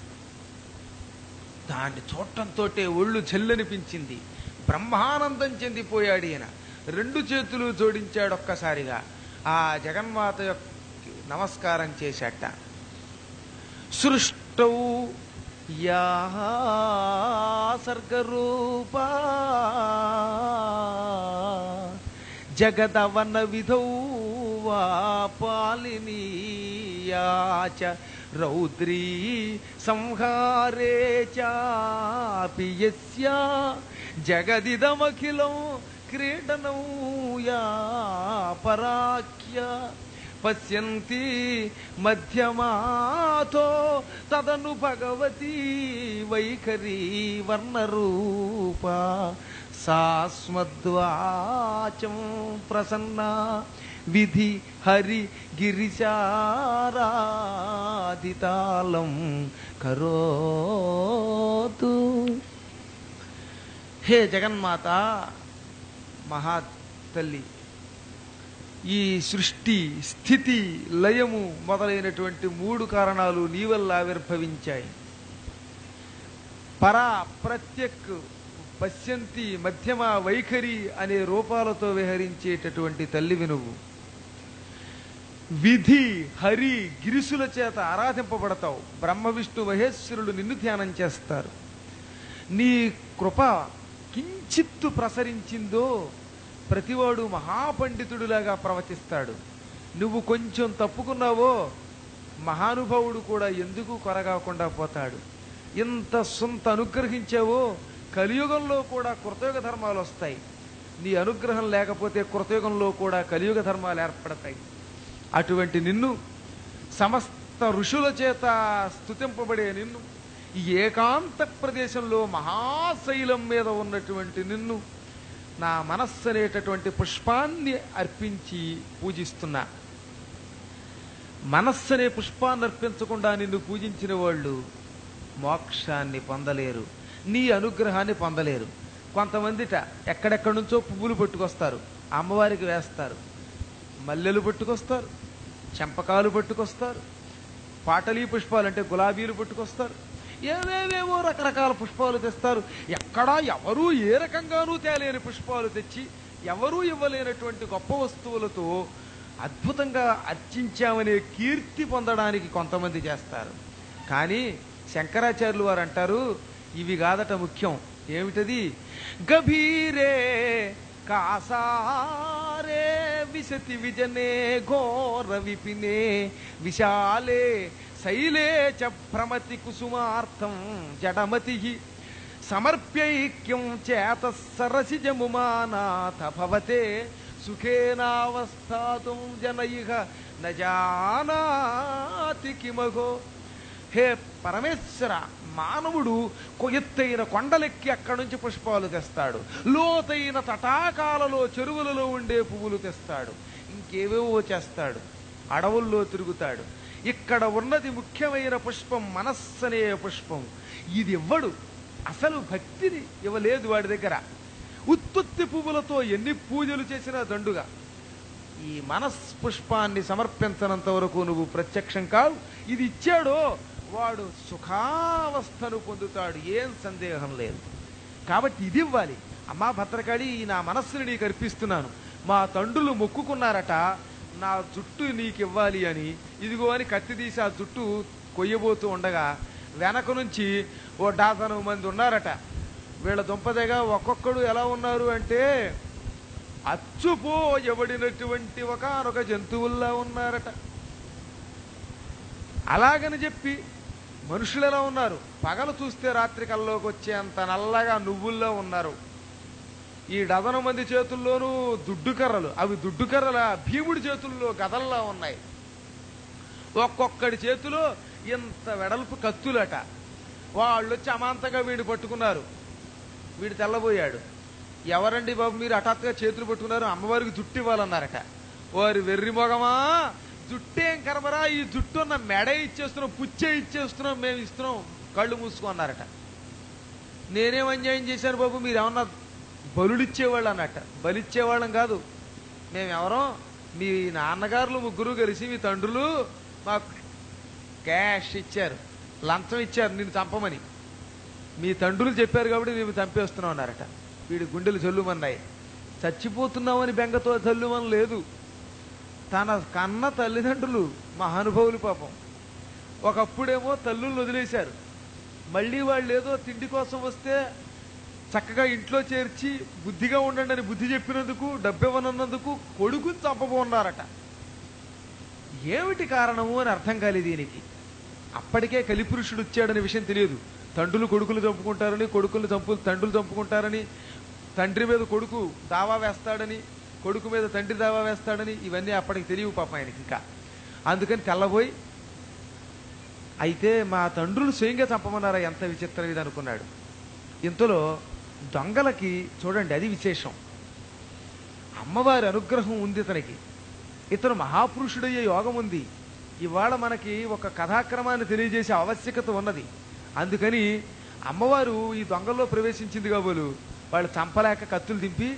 దాన్ని చూడటంతో ఒళ్ళు చెల్లనిపించింది బ్రహ్మానందం చెందిపోయాడు ఈయన రెండు చేతులు జోడించాడు ఒక్కసారిగా ఆ జగన్మాత యొక్క నమస్కారం చేశాట సృష్టౌ యా సర్గరూపా జగదవన విధౌ వా పాలినీయాచ రౌద్రీ సంహారే చాపి యస్యా జగదిదమఖిలం క్రీడనం యా పరాఖ్య పశ్యంతి మధ్యమాతో తదను భగవతి వైఖరీ వర్ణరూప సాస్మద్వాచం ప్రసన్న విధి హరి గిరిశారాధితాళం కరోతు హే జగన్మాత మహా తల్లి ఈ సృష్టి స్థితి లయము మొదలైనటువంటి మూడు కారణాలు నీ వల్ల ఆవిర్భవించాయి పరా ప్రత్యక్ పశ్యంతి మధ్యమ వైఖరి అనే రూపాలతో విహరించేటటువంటి తల్లివి నువ్వు విధి హరి గిరిసుల చేత ఆరాధింపబడతావు బ్రహ్మ విష్ణు మహేశ్వరులు నిన్ను ధ్యానం చేస్తారు నీ కృప కించిత్తు ప్రసరించిందో ప్రతివాడు మహాపండితుడిలాగా ప్రవచిస్తాడు నువ్వు కొంచెం తప్పుకున్నావో మహానుభావుడు కూడా ఎందుకు కొరగాకుండా పోతాడు ఇంత సొంత అనుగ్రహించావో కలియుగంలో కూడా కృతయుగ ధర్మాలు వస్తాయి నీ అనుగ్రహం లేకపోతే కృతయుగంలో కూడా కలియుగ ధర్మాలు ఏర్పడతాయి అటువంటి నిన్ను సమస్త ఋషుల చేత స్తుతింపబడే నిన్ను ఈ ఏకాంత ప్రదేశంలో మహాశైలం మీద ఉన్నటువంటి నిన్ను నా మనస్సు అనేటటువంటి పుష్పాన్ని అర్పించి పూజిస్తున్నా మనస్సు అనే పుష్పాన్ని అర్పించకుండా నిన్ను పూజించిన వాళ్ళు మోక్షాన్ని పొందలేరు నీ అనుగ్రహాన్ని పొందలేరు కొంతమందిట ఎక్కడెక్కడి నుంచో పువ్వులు పట్టుకొస్తారు అమ్మవారికి వేస్తారు మల్లెలు పట్టుకొస్తారు చెంపకాలు పట్టుకొస్తారు పాటలీ పుష్పాలు అంటే గులాబీలు పట్టుకొస్తారు ఏవేవేవో రకరకాల పుష్పాలు తెస్తారు ఎక్కడా ఎవరూ ఏ రకంగానూ తేలేని పుష్పాలు తెచ్చి ఎవరూ ఇవ్వలేనటువంటి గొప్ప వస్తువులతో అద్భుతంగా అర్చించామనే కీర్తి పొందడానికి కొంతమంది చేస్తారు కానీ శంకరాచార్యులు వారు అంటారు ఇవి కాదట ముఖ్యం ఏమిటది గభీరే కాసారే విశతి విజనే ఘోర విపినే విశాలే శైలే చ భ్రమతి కుసుమార్థం జడమతి సమర్ప్యైక్యం చేత సరసిజముమానాథ భవతే సుఖేనావస్థాతుం జనయిహ నజానాతి కిమగో హే పరమేశ్వర మానవుడు కొ- ఎత్తైన కొండలెక్కి అక్కడి నుంచి పుష్పాలు తెస్తాడు లోతైన తటాకాలలో చెరువులలో ఉండే పువ్వులు తెస్తాడు ఇంకేవేవో చేస్తాడు అడవుల్లో తిరుగుతాడు ఇక్కడ ఉన్నది ముఖ్యమైన పుష్పం మనస్సనే పుష్పం ఇది ఇవ్వడు అసలు భక్తిని ఇవ్వలేదు వాడి దగ్గర ఉత్పత్తి పువ్వులతో ఎన్ని పూజలు చేసినా దండుగా ఈ మనస్పుష్పాన్ని సమర్పించనంత వరకు నువ్వు ప్రత్యక్షం కావు ఇది ఇచ్చాడో వాడు సుఖావస్థను పొందుతాడు ఏం సందేహం లేదు కాబట్టి ఇది ఇవ్వాలి అమ్మా భద్రకాళి ఈ నా మనస్సుని నీకు అర్పిస్తున్నాను మా తండ్రులు మొక్కుకున్నారట నా జుట్టు నీకు ఇవ్వాలి అని ఇదిగో అని కత్తి తీసి ఆ జుట్టు కొయ్యబోతూ ఉండగా వెనక నుంచి ఓ డాజను మంది ఉన్నారట వీళ్ళ దుంపదగా ఒక్కొక్కడు ఎలా ఉన్నారు అంటే అచ్చుపోయబడినటువంటి ఒకనొక జంతువుల్లా ఉన్నారట అలాగని చెప్పి మనుషులు ఎలా ఉన్నారు పగలు చూస్తే రాత్రి కల్లోకి వచ్చేంత నల్లగా నువ్వుల్లో ఉన్నారు ఈ డజను మంది చేతుల్లోనూ దుడ్డు కర్రలు అవి దుడ్డు కర్రల భీముడి చేతుల్లో గదల్లా ఉన్నాయి ఒక్కొక్కడి చేతిలో ఇంత వెడల్పు కత్తులట వాళ్ళు వచ్చి అమాంతంగా వీడిని పట్టుకున్నారు వీడు తెల్లబోయాడు ఎవరండి బాబు మీరు హఠాత్తుగా చేతులు పట్టుకున్నారు అమ్మవారికి జుట్టు ఇవ్వాలన్నారట వారి వెర్రి మొగమా జుట్టేం కర్మరా ఈ జుట్టు ఉన్న మెడ ఇచ్చేస్తున్నాం పుచ్చే ఇచ్చేస్తున్నాం మేము ఇస్తున్నాం కళ్ళు మూసుకున్నారట నేనేం అన్యాయం చేశాను బాబు మీరు ఏమన్నా బలుడిచ్చేవాళ్ళు అన్నట్ట బలిచ్చేవాళ్ళం కాదు మేమెవరం మీ నాన్నగారులు ముగ్గురు కలిసి మీ తండ్రులు మాకు క్యాష్ ఇచ్చారు లంచం ఇచ్చారు నిన్ను చంపమని మీ తండ్రులు చెప్పారు కాబట్టి మేము చంపేస్తున్నాం అన్నారట వీడి గుండెలు చల్లుమన్నాయి చచ్చిపోతున్నామని బెంగతో చల్లుమని లేదు తన కన్న తల్లిదండ్రులు మహానుభావులు పాపం ఒకప్పుడేమో తల్లుల్ని వదిలేశారు మళ్ళీ వాళ్ళు ఏదో తిండి కోసం వస్తే చక్కగా ఇంట్లో చేర్చి బుద్ధిగా ఉండండి అని బుద్ధి చెప్పినందుకు డబ్బివ్వనున్నందుకు కొడుకుని చంపబోన్నారట ఏమిటి కారణము అని అర్థం కాలేదు దీనికి అప్పటికే కలిపురుషుడు వచ్చాడనే విషయం తెలియదు తండ్రులు కొడుకులు చంపుకుంటారని కొడుకులు చంపు తండ్రులు చంపుకుంటారని తండ్రి మీద కొడుకు దావా వేస్తాడని కొడుకు మీద తండ్రి దావా వేస్తాడని ఇవన్నీ అప్పటికి తెలియవు పాప ఆయనకి ఇంకా అందుకని తెల్లబోయి అయితే మా తండ్రులు స్వయంగా చంపమన్నారా ఎంత విచిత్రం ఇది అనుకున్నాడు ఇంతలో దొంగలకి చూడండి అది విశేషం అమ్మవారి అనుగ్రహం ఉంది ఇతనికి ఇతను మహాపురుషుడయ్యే యోగం ఉంది ఇవాళ మనకి ఒక కథాక్రమాన్ని తెలియజేసే ఆవశ్యకత ఉన్నది అందుకని అమ్మవారు ఈ దొంగల్లో ప్రవేశించింది కాబోలు వాళ్ళు చంపలేక కత్తులు దింపి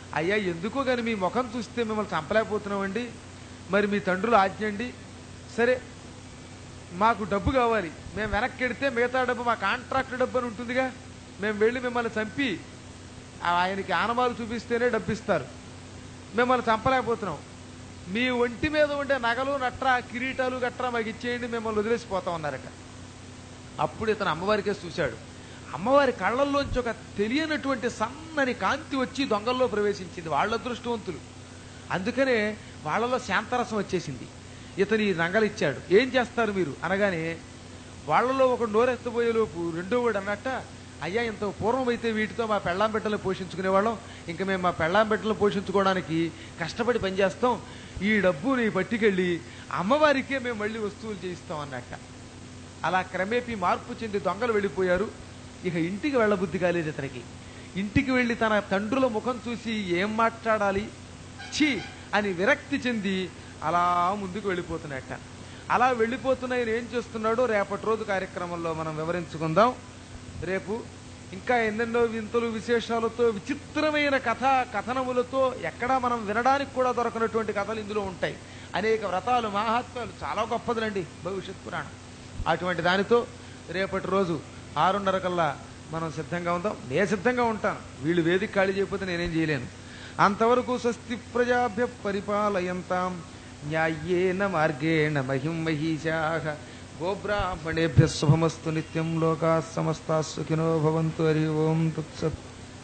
అయ్యా ఎందుకో కానీ మీ ముఖం చూస్తే మిమ్మల్ని చంపలేకపోతున్నామండి మరి మీ తండ్రులు ఆజ్ఞ అండి సరే మాకు డబ్బు కావాలి మేము వెనక్కి వెడితే మిగతా డబ్బు మా కాంట్రాక్ట్ డబ్బు అని ఉంటుందిగా మేము వెళ్ళి మిమ్మల్ని చంపి ఆ- ఆయనకి ఆనమాలు చూపిస్తేనే డబ్బు ఇస్తారు మిమ్మల్ని చంపలేకపోతున్నాం మీ ఒంటి మీద ఉండే నగలు నట్ర కిరీటాలు గట్రా మాకు ఇచ్చేయండి మిమ్మల్ని వదిలేసిపోతాం అన్నారట అప్పుడు ఇతను అమ్మవారికే చూశాడు అమ్మవారి కళ్ళల్లోంచి ఒక తెలియనటువంటి సన్నని కాంతి వచ్చి దొంగల్లో ప్రవేశించింది వాళ్ళ అదృష్టవంతులు అందుకనే వాళ్ళలో శాంతరసం వచ్చేసింది ఇతని ఈ నగలు ఇచ్చాడు ఏం చేస్తారు మీరు అనగానే వాళ్ళలో ఒక నోరెత్తబోయేలోపు రెండో వాడు అన్నట్ట అయ్యా ఇంత పూర్వం అయితే వీటితో మా పెళ్ళాం బిడ్డలు పోషించుకునేవాళ్ళం ఇంకా మేము మా పెళ్ళాం బిడ్డలు పోషించుకోవడానికి కష్టపడి పనిచేస్తాం ఈ డబ్బుని పట్టుకెళ్ళి అమ్మవారికే మేము మళ్ళీ వస్తువులు చేయిస్తాం అన్నట్ట అలా క్రమేపీ మార్పు చెంది దొంగలు వెళ్ళిపోయారు ఇక ఇంటికి వెళ్ళబుద్ధి కాలేదు ఇతనికి ఇంటికి వెళ్ళి తన తండ్రుల ముఖం చూసి ఏం మాట్లాడాలి ఛీ అని విరక్తి చెంది అలా ముందుకు వెళ్ళిపోతున్నట్ట అలా వెళ్ళిపోతున్న ఆయన ఏం చేస్తున్నాడో రేపటి రోజు కార్యక్రమంలో మనం వివరించుకుందాం రేపు ఇంకా ఎన్నెన్నో వింతలు విశేషాలతో విచిత్రమైన కథ కథనములతో ఎక్కడా మనం వినడానికి కూడా దొరకనటువంటి కథలు ఇందులో ఉంటాయి అనేక వ్రతాలు మహాత్మాలు చాలా గొప్పదులండి భవిష్యత్ పురాణం అటువంటి దానితో రేపటి రోజు ఆరున్నర కల్లా మనం సిద్ధంగా ఉందాం నేను సిద్ధంగా ఉంటాను వీళ్ళు వేదిక ఖాళీ చేయకపోతే నేనేం చేయలేను అంతవరకు స్వస్తి ప్రజాభ్య పరిపాలయంతాం న్యాయేన మార్గేణ మహిం మహిషాః గోబ్రాహ్మణేభ్య శుభమస్తు నిత్యం లోకా సమస్తా సుఖినో భవంతు హరి ఓం తత్సత్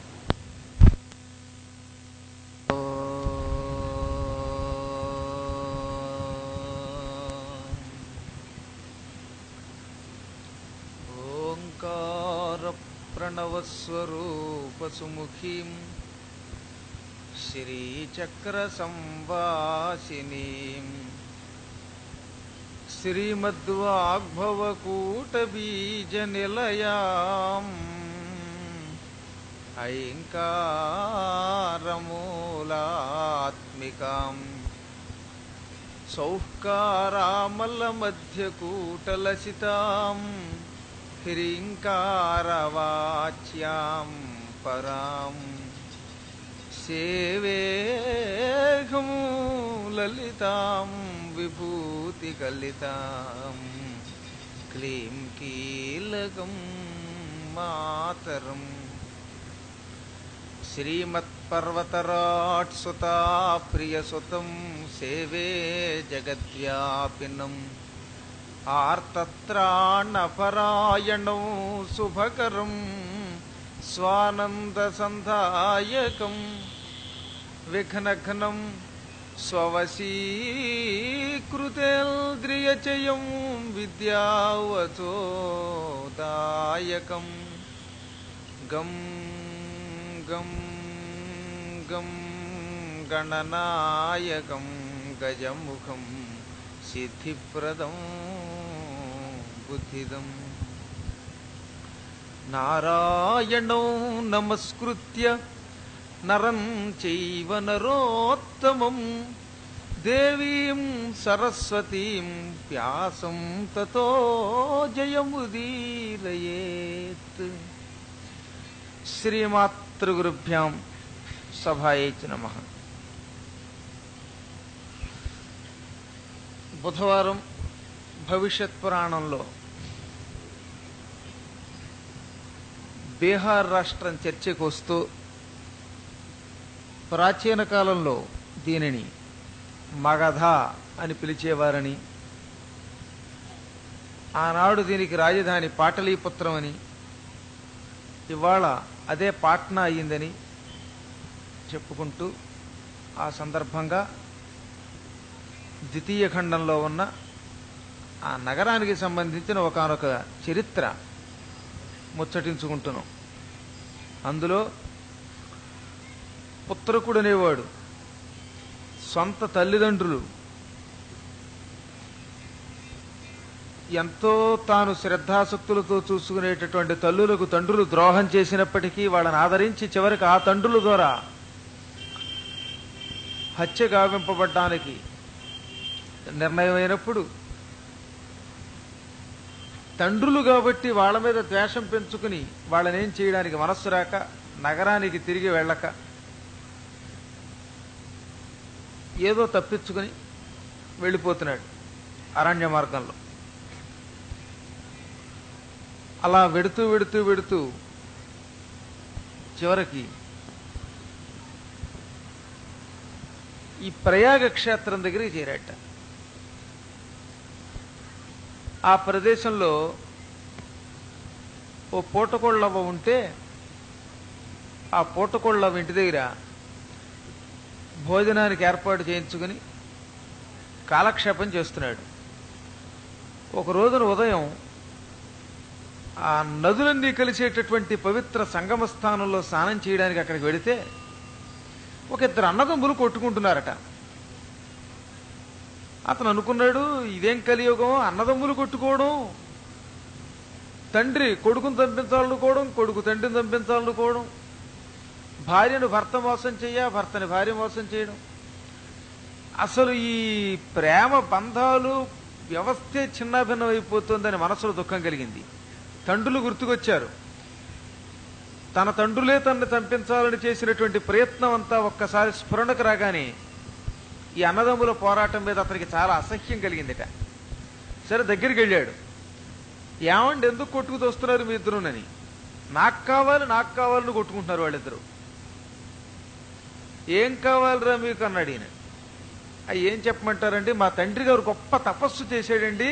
ఓంకార ప్రణవస్వరూపసుముఖీం శ్రీచక్ర సంవాసినీం శ్రీమద్వాగ్భవకూటబీజనిలయాం ఐంకారమూలాత్మికాం సౌఃకారామలమధ్యకూటలసితాం హ్రీంకారవాచ్యాం పరాం సేవేహం లలితాం విభూతికలితాం క్లీం కీలకం మాతరం శ్రీమత్పర్వతరాట్సుతా ప్రియసుతం సేవే జగద్వ్యాపినం ఆర్తత్రాణపరాయణం శుభకరం స్వానందసంధాయకం విఘ్నఘ్నం స్వవశీకృతేంద్రియచయం విద్యావచోదాయకం గం గం గం గణనాయకం గజముఖం సిద్ధిప్రదం బుద్ధిదం నారాయణో నమస్కృత్య నరం చైవ నరోత్తమం దేవీం సరస్వతీం వ్యాసం తతో జయముదీరయేత్ శ్రీమాతృగురుభ్యాం సభాయేచ నమ బుధవారం భవిష్యత్ పురాణంలో బీహార్ రాష్ట్రం చర్చకు వస్తూ ప్రాచీన కాలంలో దీనిని మగధ అని పిలిచేవారని ఆనాడు దీనికి రాజధాని పాటలీపుత్రం అని ఇవాళ అదే పాట్నా అయ్యిందని చెప్పుకుంటూ ఆ సందర్భంగా ద్వితీయ ఖండంలో ఉన్న ఆ నగరానికి సంబంధించిన ఒకనొక చరిత్ర ముచ్చటించుకుంటున్నాం అందులో పుత్రకుడు అనేవాడు సొంత తల్లిదండ్రులు ఎంతో తాను శ్రద్ధాసక్తులతో చూసుకునేటటువంటి తల్లులకు తండ్రులు ద్రోహం చేసినప్పటికీ వాళ్ళని ఆదరించి చివరికి ఆ తండ్రుల ద్వారా హత్య గావింపబడ్డానికి నిర్ణయమైనప్పుడు తండ్రులు కాబట్టి వాళ్ళ మీద ద్వేషం పెంచుకుని వాళ్ళనేం చేయడానికి మనస్సు రాక నగరానికి తిరిగి వెళ్ళక ఏదో తప్పించుకుని వెళ్ళిపోతున్నాడు అరణ్య మార్గంలో అలా వెడుతూ వెడుతూ వెడుతూ చివరికి ఈ ప్రయాగ క్షేత్రం దగ్గరికి చేరాట ఆ ప్రదేశంలో ఓ పూటకోళ్ళవ్వ ఉంటే ఆ పూటకోళ్ళవ్వ ఇంటి దగ్గర భోజనానికి ఏర్పాటు చేయించుకుని కాలక్షేపం చేస్తున్నాడు ఒక రోజున ఉదయం ఆ నదులన్నీ కలిసేటటువంటి పవిత్ర సంగమ స్థానంలో స్నానం చేయడానికి అక్కడికి వెడితే ఒక ఇద్దరు అన్నదమ్ములు కొట్టుకుంటున్నారట అతను అనుకున్నాడు ఇదేం కలియుగం అన్నదమ్ములు కొట్టుకోవడం తండ్రి కొడుకును చంపించాలనుకోవడం కొడుకు తండ్రిని చంపించాలనుకోవడం భార్యను భర్త మోసం చెయ్య భర్తని భార్య మోసం చేయడం అసలు ఈ ప్రేమ బంధాలు వ్యవస్థే చిన్నాభిన్నం అయిపోతుందని మనసులో దుఃఖం కలిగింది తండ్రులు గుర్తుకొచ్చారు తన తండ్రులే తనని చంపించాలని చేసినటువంటి ప్రయత్నం అంతా ఒక్కసారి స్ఫురణకు రాగానే ఈ అన్నదమ్ముల పోరాటం మీద అతనికి చాలా అసహ్యం కలిగిందిట సరే దగ్గరికి వెళ్ళాడు ఏమండి ఎందుకు కొట్టుకు తోస్తున్నారు మీ ఇద్దరునని నాకు కావాలి నాకు కావాలని కొట్టుకుంటున్నారు వాళ్ళిద్దరు ఏం కావాలిరా మీకు అన్నాడు ఈయన "ఆ, ఏం చెప్పమంటారండి మా తండ్రి గారు గొప్ప తపస్సు చేశాడండి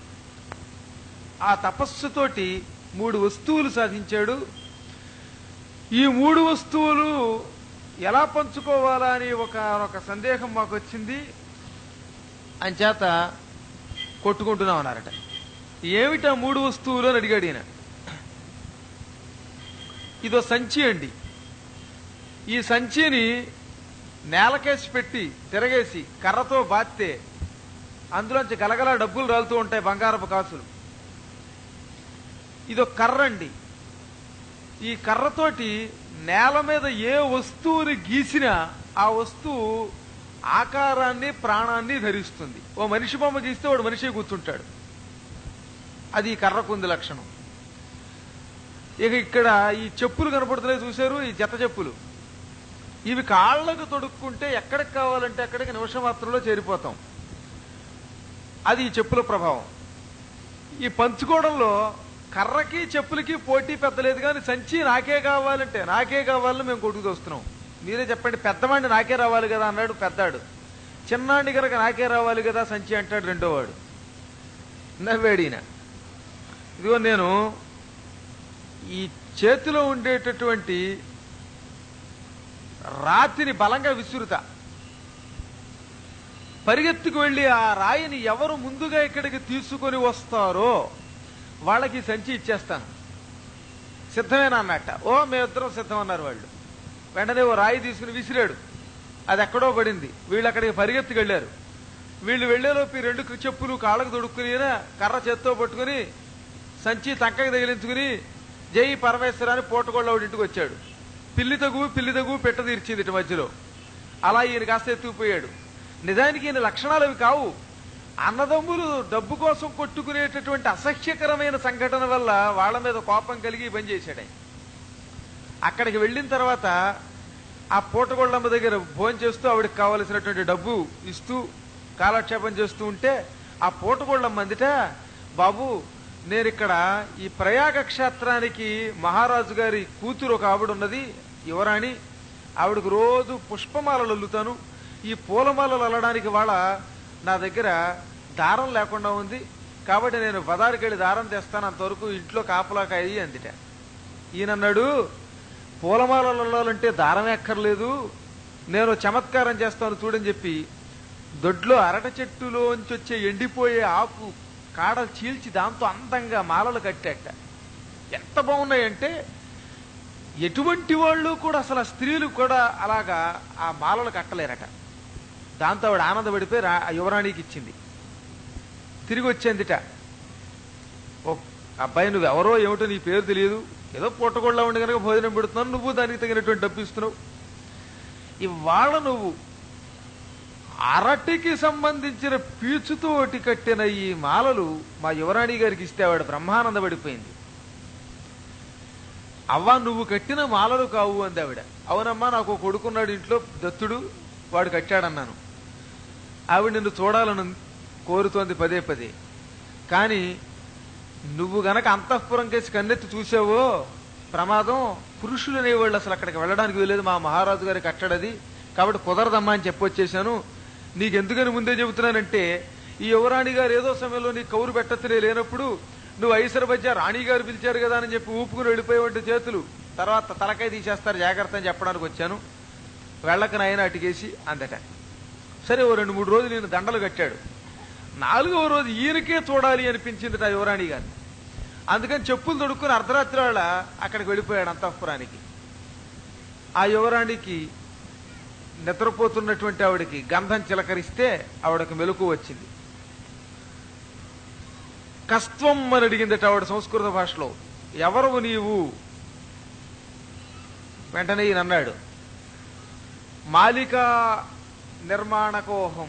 ఆ తపస్సుతోటి మూడు వస్తువులు సాధించాడు ఈ మూడు వస్తువులు ఎలా పంచుకోవాలా అని ఒక ఒక సందేహం మాకు వచ్చింది అంచేత కొట్టుకుంటున్నాం అన్నారట ఏమిటా మూడు వస్తువులు అని అడిగాడు ఈయన ఇదో సంచి అండి ఈ సంచిని నేలకేసి పెట్టి తిరగేసి కర్రతో బాత్తే అందులోంచి గలగల డబ్బులు రాలుతూ ఉంటాయి బంగారపు కాసులు ఇదో కర్ర అండి ఈ కర్రతోటి నేల మీద ఏ వస్తువుని గీసినా ఆ వస్తువు ఆకారాన్ని ప్రాణాన్ని ధరిస్తుంది ఓ మనిషి బొమ్మ గీస్తే వాడు మనిషి కూర్చుంటాడు అది ఈ కర్రకుంది లక్షణం ఇక ఇక్కడ ఈ చెప్పులు కనపడుతున్నాయి చూశారు ఈ జత చెప్పులు ఇవి కాళ్ళకు తొడుక్కుంటే ఎక్కడికి కావాలంటే అక్కడికి నిమిషం మాత్రంలో చేరిపోతాం అది ఈ చెప్పుల ప్రభావం ఈ పంచుకోవడంలో కర్రకి చెప్పులకి పోటీ పెద్దలేదు కానీ సంచి నాకే కావాలంటే నాకే కావాలని మేము కొడుకు వస్తున్నాం మీరే చెప్పండి పెద్దవాడిని నాకే రావాలి కదా అన్నాడు పెద్దాడు చిన్నాడిని కనుక నాకే రావాలి కదా సంచి అంటాడు రెండోవాడు నవ్వాడు ఈయన ఇదిగో నేను ఈ చేతిలో ఉండేటటువంటి రాతిని బలంగా విసురుతా పరిగెత్తుకు వెళ్ళి ఆ రాయిని ఎవరు ముందుగా ఇక్కడికి తీసుకొని వస్తారో వాళ్ళకి ఈ సంచి ఇచ్చేస్తాను సిద్ధమేనా అన్నట్ట ఓ మేమిద్దరం సిద్ధం అన్నారు వాళ్ళు వెంటనే ఓ రాయి తీసుకుని విసిరాడు అది ఎక్కడో పడింది వీళ్ళు అక్కడికి పరిగెత్తుకు వెళ్ళారు వీళ్ళు వెళ్లేలోపు ఈ రెండు చెప్పులు కాళ్ళకు తొడుక్కుని కర్ర చేత్తో పట్టుకుని సంచి తక్కకి తగిలించుకుని జై పరమేశ్వర అని పోటగొళ్ళ ఇంటికి వచ్చాడు పిల్లి తగు పిల్లి తగు పెట్ట తీర్చింది ఇటు మధ్యలో అలా ఈయన కాస్త ఎత్తుకుపోయాడు నిజానికి ఈయన లక్షణాలు అవి కావు అన్నదమ్ములు డబ్బు కోసం కొట్టుకునేటటువంటి అసహ్యకరమైన సంఘటన వల్ల వాళ్ళ మీద కోపం కలిగి ఈ పని చేశాడు ఆయన. అక్కడికి వెళ్ళిన తర్వాత ఆ పూటగొళ్ళమ్మ దగ్గర భోజనం చేస్తూ ఆవిడకి కావలసినటువంటి డబ్బు ఇస్తూ కాలక్షేపం చేస్తూ ఉంటే ఆ పూటగొళ్ళమ్మ అందిట బాబు నేను ఇక్కడ ఈ ప్రయాగ క్షేత్రానికి మహారాజు గారి కూతురు ఒక ఆవిడ ఉన్నది యువరాణి ఆవిడకు రోజు పుష్పమాలలు అల్లుతాను ఈ పూలమాలలు అల్లడానికి వాళ్ళ నా దగ్గర దారం లేకుండా ఉంది కాబట్టి నేను బజారుకి వెళ్ళి దారం తెస్తాను అంతవరకు ఇంట్లో కాపలాకాయి అందిట ఈయనన్నాడు పూలమాలలు అల్లాలంటే దారం ఎక్కర్లేదు నేను చమత్కారం చేస్తాను చూడని చెప్పి దొడ్లో అరట చెట్టులోంచి వచ్చే ఎండిపోయే ఆకు కాడలు చీల్చి దాంతో అందంగా మాలలు కట్టాట ఎంత బాగున్నాయంటే ఎటువంటి వాళ్ళు కూడా అసలు ఆ స్త్రీలు కూడా అలాగా ఆ మాలలు కట్టలేరట దాంతో ఆవిడ ఆనందపడిపోయి రా- ఆ యువరాణికి ఇచ్చింది తిరిగి వచ్చేందిట ఓ అబ్బాయి నువ్వు ఎవరో ఏమిటో నీ పేరు తెలియదు ఏదో పుట్టగొళ్ళ ఉండి కనుక భోజనం పెడుతున్నావు నువ్వు దానికి తగినటువంటి డబ్బు ఇస్తున్నావు ఇవాళ నువ్వు అరటికి సంబంధించిన పీచుతోటి కట్టిన ఈ మాలలు మా యువరాణి గారికి ఇస్తే ఆవిడ బ్రహ్మానందపడిపోయింది అవ్వా నువ్వు కట్టిన మాలలు కావు అంది ఆవిడ అవునమ్మా నాకు ఒక కొడుకున్నాడు ఇంట్లో దత్తుడు వాడు కట్టాడన్నాను ఆవిడ నిన్ను చూడాలని కోరుతోంది పదే పదే కానీ నువ్వు గనక అంతఃపురం కేసి కన్నెత్తి చూసావో ప్రమాదం పురుషులు అనేవాళ్ళు అసలు అక్కడికి వెళ్ళడానికి వీలేదు మా మహారాజు గారికి కట్టడది కాబట్టి కుదరదమ్మా అని చెప్పొచ్చేశాను నీకెందుకని ముందే చెబుతున్నానంటే ఈ యువరాణి గారు ఏదో సమయంలో నీ కౌరు పెట్టచ్చనే లేనప్పుడు నువ్వు ఐసర బజ్జ రాణి గారు పిలిచారు కదా అని చెప్పి ఊపుకుని వెళ్ళిపోయేవంటి చేతులు తర్వాత తలకాయ తీసేస్తారు జాగ్రత్త అని చెప్పడానికి వచ్చాను వెళ్ళక నాయన అటుకేసి అందట సరే ఓ రెండు మూడు రోజులు నేను దండలు కట్టాడు నాలుగవ రోజు ఈయనకే చూడాలి అనిపించింది ఆ యువరాణి గారిని అందుకని చెప్పులు తొడుక్కుని అర్ధరాత్రి వేళ అక్కడికి వెళ్ళిపోయాడు అంతఃపురానికి ఆ యువరాణికి నిద్రపోతున్నటువంటి ఆవిడకి గంధం చిలకరిస్తే ఆవిడకి మెలకు వచ్చింది కస్త్వం అని అడిగిందట ఆవిడ సంస్కృత భాషలో ఎవరు నీవు వెంటనే ఈయన అన్నాడు మాలికా నిర్మాణకోహం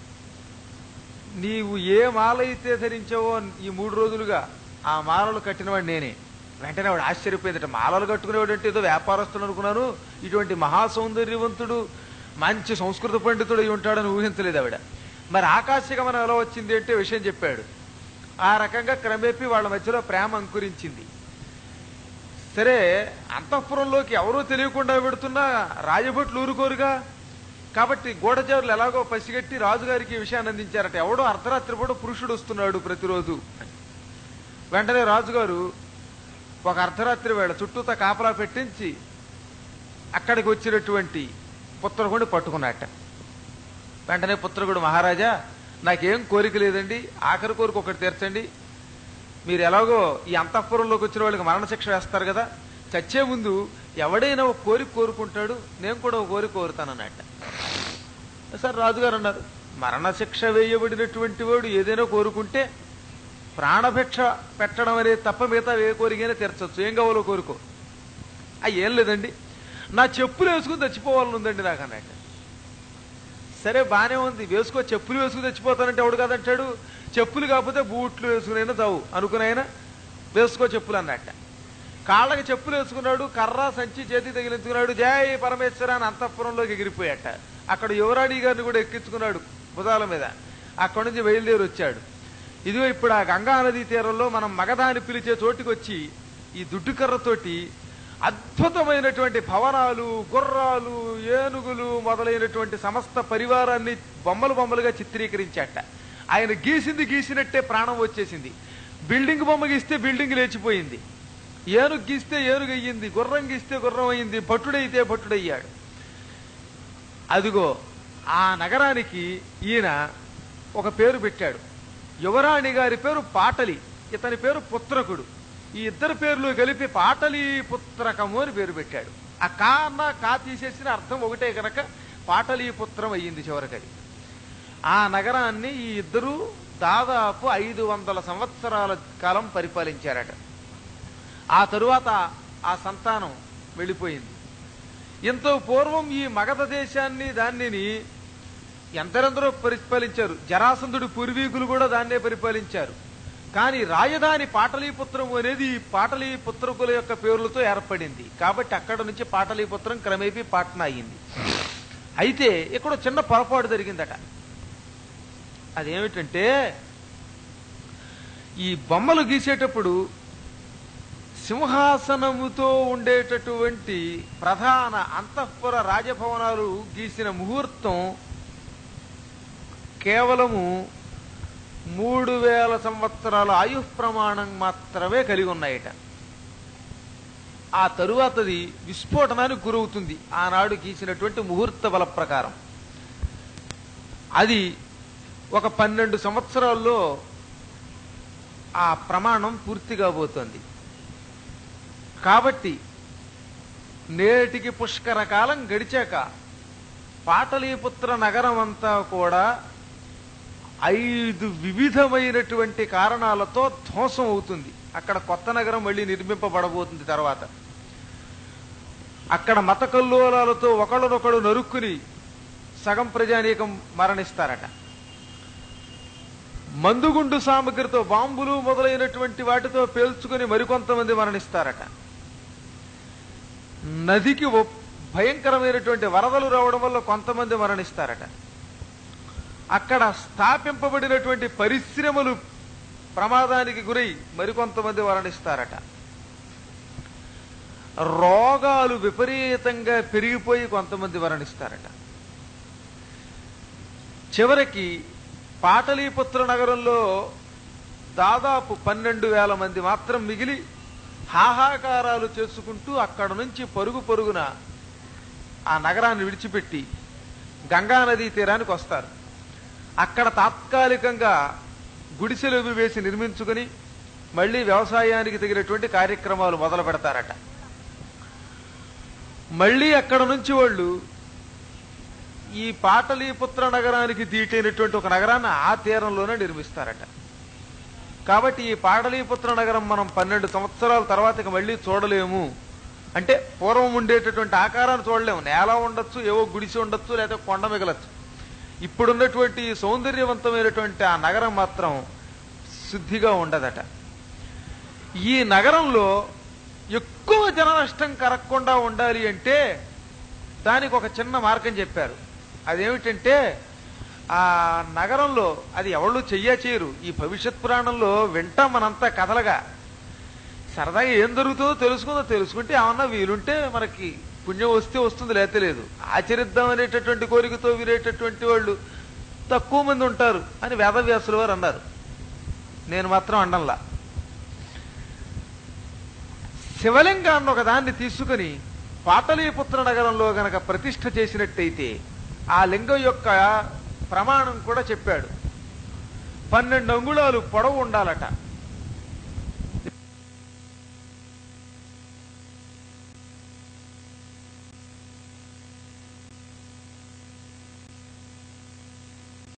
నీవు ఏ మాల అయితే ధరించావో ఈ మూడు రోజులుగా ఆ మాలలు కట్టినవాడు నేనే వెంటనే వాడు ఆశ్చర్యపోయిందట మాలలు కట్టుకునేవాడు అంటే ఏదో వ్యాపారస్తులు అనుకున్నాను ఇటువంటి మహా సౌందర్యవంతుడు మంచి సంస్కృత పండితుడు అయి ఉంటాడని ఊహించలేదు ఆవిడ మరి ఆకాశగమనం ఎలా వచ్చింది అంటే విషయం చెప్పాడు ఆ రకంగా క్రమేపీ వాళ్ళ మధ్యలో ప్రేమ అంకురించింది సరే అంతఃపురంలోకి ఎవరూ తెలియకుండా పెడుతున్నా రాజభట్లు ఊరుకోరుగా కాబట్టి గూఢచారులు ఎలాగో పసిగట్టి రాజుగారికి ఈ విషయాన్ని అందించారట ఎవడో అర్ధరాత్రి పూట పురుషుడు వస్తున్నాడు ప్రతిరోజు వెంటనే రాజుగారు ఒక అర్ధరాత్రి వేళ చుట్టూతా కాపలా పెట్టించి అక్కడికి వచ్చినటువంటి పుత్రకుడిని పట్టుకున్నట్ట వెంటనే పుత్రకుడు మహారాజా నాకేం కోరిక లేదండి ఆఖరి కోరిక ఒకటి తీర్చండి మీరు ఎలాగో ఈ అంతఃపురంలోకి వచ్చిన వాళ్ళకి మరణశిక్ష వేస్తారు కదా చచ్చే ముందు ఎవడైనా ఒక కోరిక కోరుకుంటాడు నేను కూడా ఒక కోరిక కోరుతానన్నట్ట సార్ రాజుగారు అన్నారు మరణశిక్ష వేయబడినటువంటి వాడు ఏదైనా కోరుకుంటే ప్రాణభిక్ష పెట్టడం అనేది తప్ప మిగతా ఏ కోరికైనా తీర్చొచ్చు ఏం కావాలో కోరుకో ఆ ఏం లేదండి నా చెప్పులు వేసుకుని చచ్చిపోవాలని ఉందండి నాకు అన్నట్టు సరే బానే ఉంది వేసుకో చెప్పులు వేసుకుని చచ్చిపోతానంటే ఎవడు కాదంటాడు చెప్పులు కాకపోతే బూట్లు వేసుకునైనా దావు అనుకునైనా వేసుకో చెప్పులు అన్నట్ట కాళ్ళకి చెప్పులు వేసుకున్నాడు కర్ర సంచి చేతి తగిలించుకున్నాడు జై పరమేశ్వర అని అంతఃపురంలోకి ఎగిరిపోయాట అక్కడ యువరాణి గారిని కూడా ఎక్కించుకున్నాడు భుజాల మీద అక్కడి నుంచి బయలుదేరి వచ్చాడు ఇదిగో ఇప్పుడు ఆ గంగా నదీ తీరంలో మనం మగధాని పిలిచే చోటుకి వచ్చి ఈ దుడ్డు కర్రతోటి అద్భుతమైనటువంటి భవనాలు గుర్రాలు ఏనుగులు మొదలైనటువంటి సమస్త పరివారాన్ని బొమ్మలు బొమ్మలుగా చిత్రీకరించాట ఆయన గీసింది గీసినట్టే ప్రాణం వచ్చేసింది బిల్డింగ్ బొమ్మ గీస్తే బిల్డింగ్ లేచిపోయింది ఏనుగు గీస్తే ఏనుగు అయ్యింది గుర్రం గీస్తే గుర్రం అయ్యింది భట్టుడైతే భట్టుడయ్యాడు అదిగో ఆ నగరానికి ఈయన ఒక పేరు పెట్టాడు యువరాణి గారి పేరు పాటలి ఇతని పేరు పుత్రకుడు ఈ ఇద్దరు పేర్లు కలిపి పాటలి పుత్రకము అని పేరు పెట్టాడు ఆ కా అన్న కా తీసేసిన అర్థం ఒకటే కనుక పాటలి పుత్రం అయ్యింది చివరికది ఆ నగరాన్ని ఈ ఇద్దరు దాదాపు ఐదు వందల సంవత్సరాల కాలం పరిపాలించారట ఆ తరువాత ఆ సంతానం వెళ్ళిపోయింది ఎంతో పూర్వం ఈ మగధ దేశాన్ని దానిని ఎంతరెందరో పరిపాలించారు జరాసంధుడి పూర్వీకులు కూడా దాన్నే పరిపాలించారు కానీ రాజధాని పాటలీపుత్రం అనేది ఈ పాటలీపుత్రకుల యొక్క పేర్లతో ఏర్పడింది కాబట్టి అక్కడ నుంచి పాటలీపుత్రం క్రమేపీ పాట్నా అయింది అయితే ఇక్కడ చిన్న పొరపాటు జరిగిందట అదేమిటంటే ఈ బొమ్మలు గీసేటప్పుడు సింహాసనముతో ఉండేటటువంటి ప్రధాన అంతఃపుర రాజభవనాలు గీసిన ముహూర్తం కేవలము మూడు వేల సంవత్సరాల ఆయు ప్రమాణం మాత్రమే కలిగి ఉన్నాయట ఆ తరువాతది విస్ఫోటనానికి గురవుతుంది ఆనాడు గీసినటువంటి ముహూర్త బల ప్రకారం అది ఒక పన్నెండు సంవత్సరాల్లో ఆ ప్రమాణం పూర్తి కాబోతోంది కాబట్టి నేటికి పుష్కర కాలం గడిచాక పాటలీపుత్ర నగరం అంతా కూడా ఐదు వివిధమైనటువంటి కారణాలతో ధ్వంసం అవుతుంది అక్కడ కొత్త నగరం మళ్ళీ నిర్మింపబడబోతుంది తర్వాత అక్కడ మత కల్లోలాలతో ఒకళ్ళనొకడు నరుక్కుని సగం ప్రజానీకం మరణిస్తారట మందుగుండు సామగ్రితో బాంబులు మొదలైనటువంటి వాటితో పేల్చుకుని మరికొంతమంది మరణిస్తారట నదికి ఒ- భయంకరమైనటువంటి వరదలు రావడం వల్ల కొంతమంది మరణిస్తారట అక్కడ స్థాపింపబడినటువంటి పరిశ్రమలు ప్రమాదానికి గురై మరికొంతమంది మరణిస్తారట రోగాలు విపరీతంగా పెరిగిపోయి కొంతమంది మరణిస్తారట చివరికి పాటలీపుత్ర నగరంలో దాదాపు పన్నెండు వేల మంది మాత్రం మిగిలి హాహాకారాలు చేసుకుంటూ అక్కడ నుంచి పరుగు పరుగున ఆ నగరాన్ని విడిచిపెట్టి గంగా నదీ తీరానికి వస్తారు అక్కడ తాత్కాలికంగా గుడిసెలు అవి వేసి నిర్మించుకుని మళ్ళీ వ్యవసాయానికి తగినటువంటి కార్యక్రమాలు మొదలు పెడతారట మళ్ళీ అక్కడ నుంచి వాళ్ళు ఈ పాటలీపుత్ర నగరానికి దీటైనటువంటి ఒక నగరాన్ని ఆ తీరంలోనే నిర్మిస్తారట కాబట్టి ఈ పాటలీపుత్ర నగరం మనం పన్నెండు సంవత్సరాల తర్వాత ఇక మళ్ళీ చూడలేము అంటే పూర్వం ఉండేటటువంటి ఆకారాన్ని చూడలేము నేల ఉండొచ్చు ఏవో గుడిసి ఉండొచ్చు లేదా కొండ మిగలచ్చు ఇప్పుడున్నటువంటి సౌందర్యవంతమైనటువంటి ఆ నగరం మాత్రం శుద్ధిగా ఉండదట ఈ నగరంలో ఎక్కువ జన నష్టం కరగకుండా ఉండాలి అంటే దానికి ఒక చిన్న మార్గం చెప్పారు అదేమిటంటే ఆ నగరంలో అది ఎవళ్ళు చెయ్యా చేయరు ఈ భవిష్యత్ పురాణంలో వింటాం మనంతా కథలుగా సరదాగా ఏం జరుగుతుందో తెలుసుకుందో తెలుసుకుంటే ఏమన్నా వీలుంటే మనకి పుణ్యం వస్తే వస్తుంది లేతే లేదు ఆచరిద్దాం అనేటటువంటి కోరికతో వినేటటువంటి వాళ్ళు తక్కువ మంది ఉంటారు అని వేదవ్యాసుల వారు అన్నారు నేను మాత్రం అండంలా శివలింగాన్ని ఒక దాన్ని తీసుకుని పాటలీపుత్ర నగరంలో గనక ప్రతిష్ఠ చేసినట్టయితే ఆ లింగం యొక్క ప్రమాణం కూడా చెప్పాడు పన్నెండు అంగుళాలు పొడవు ఉండాలట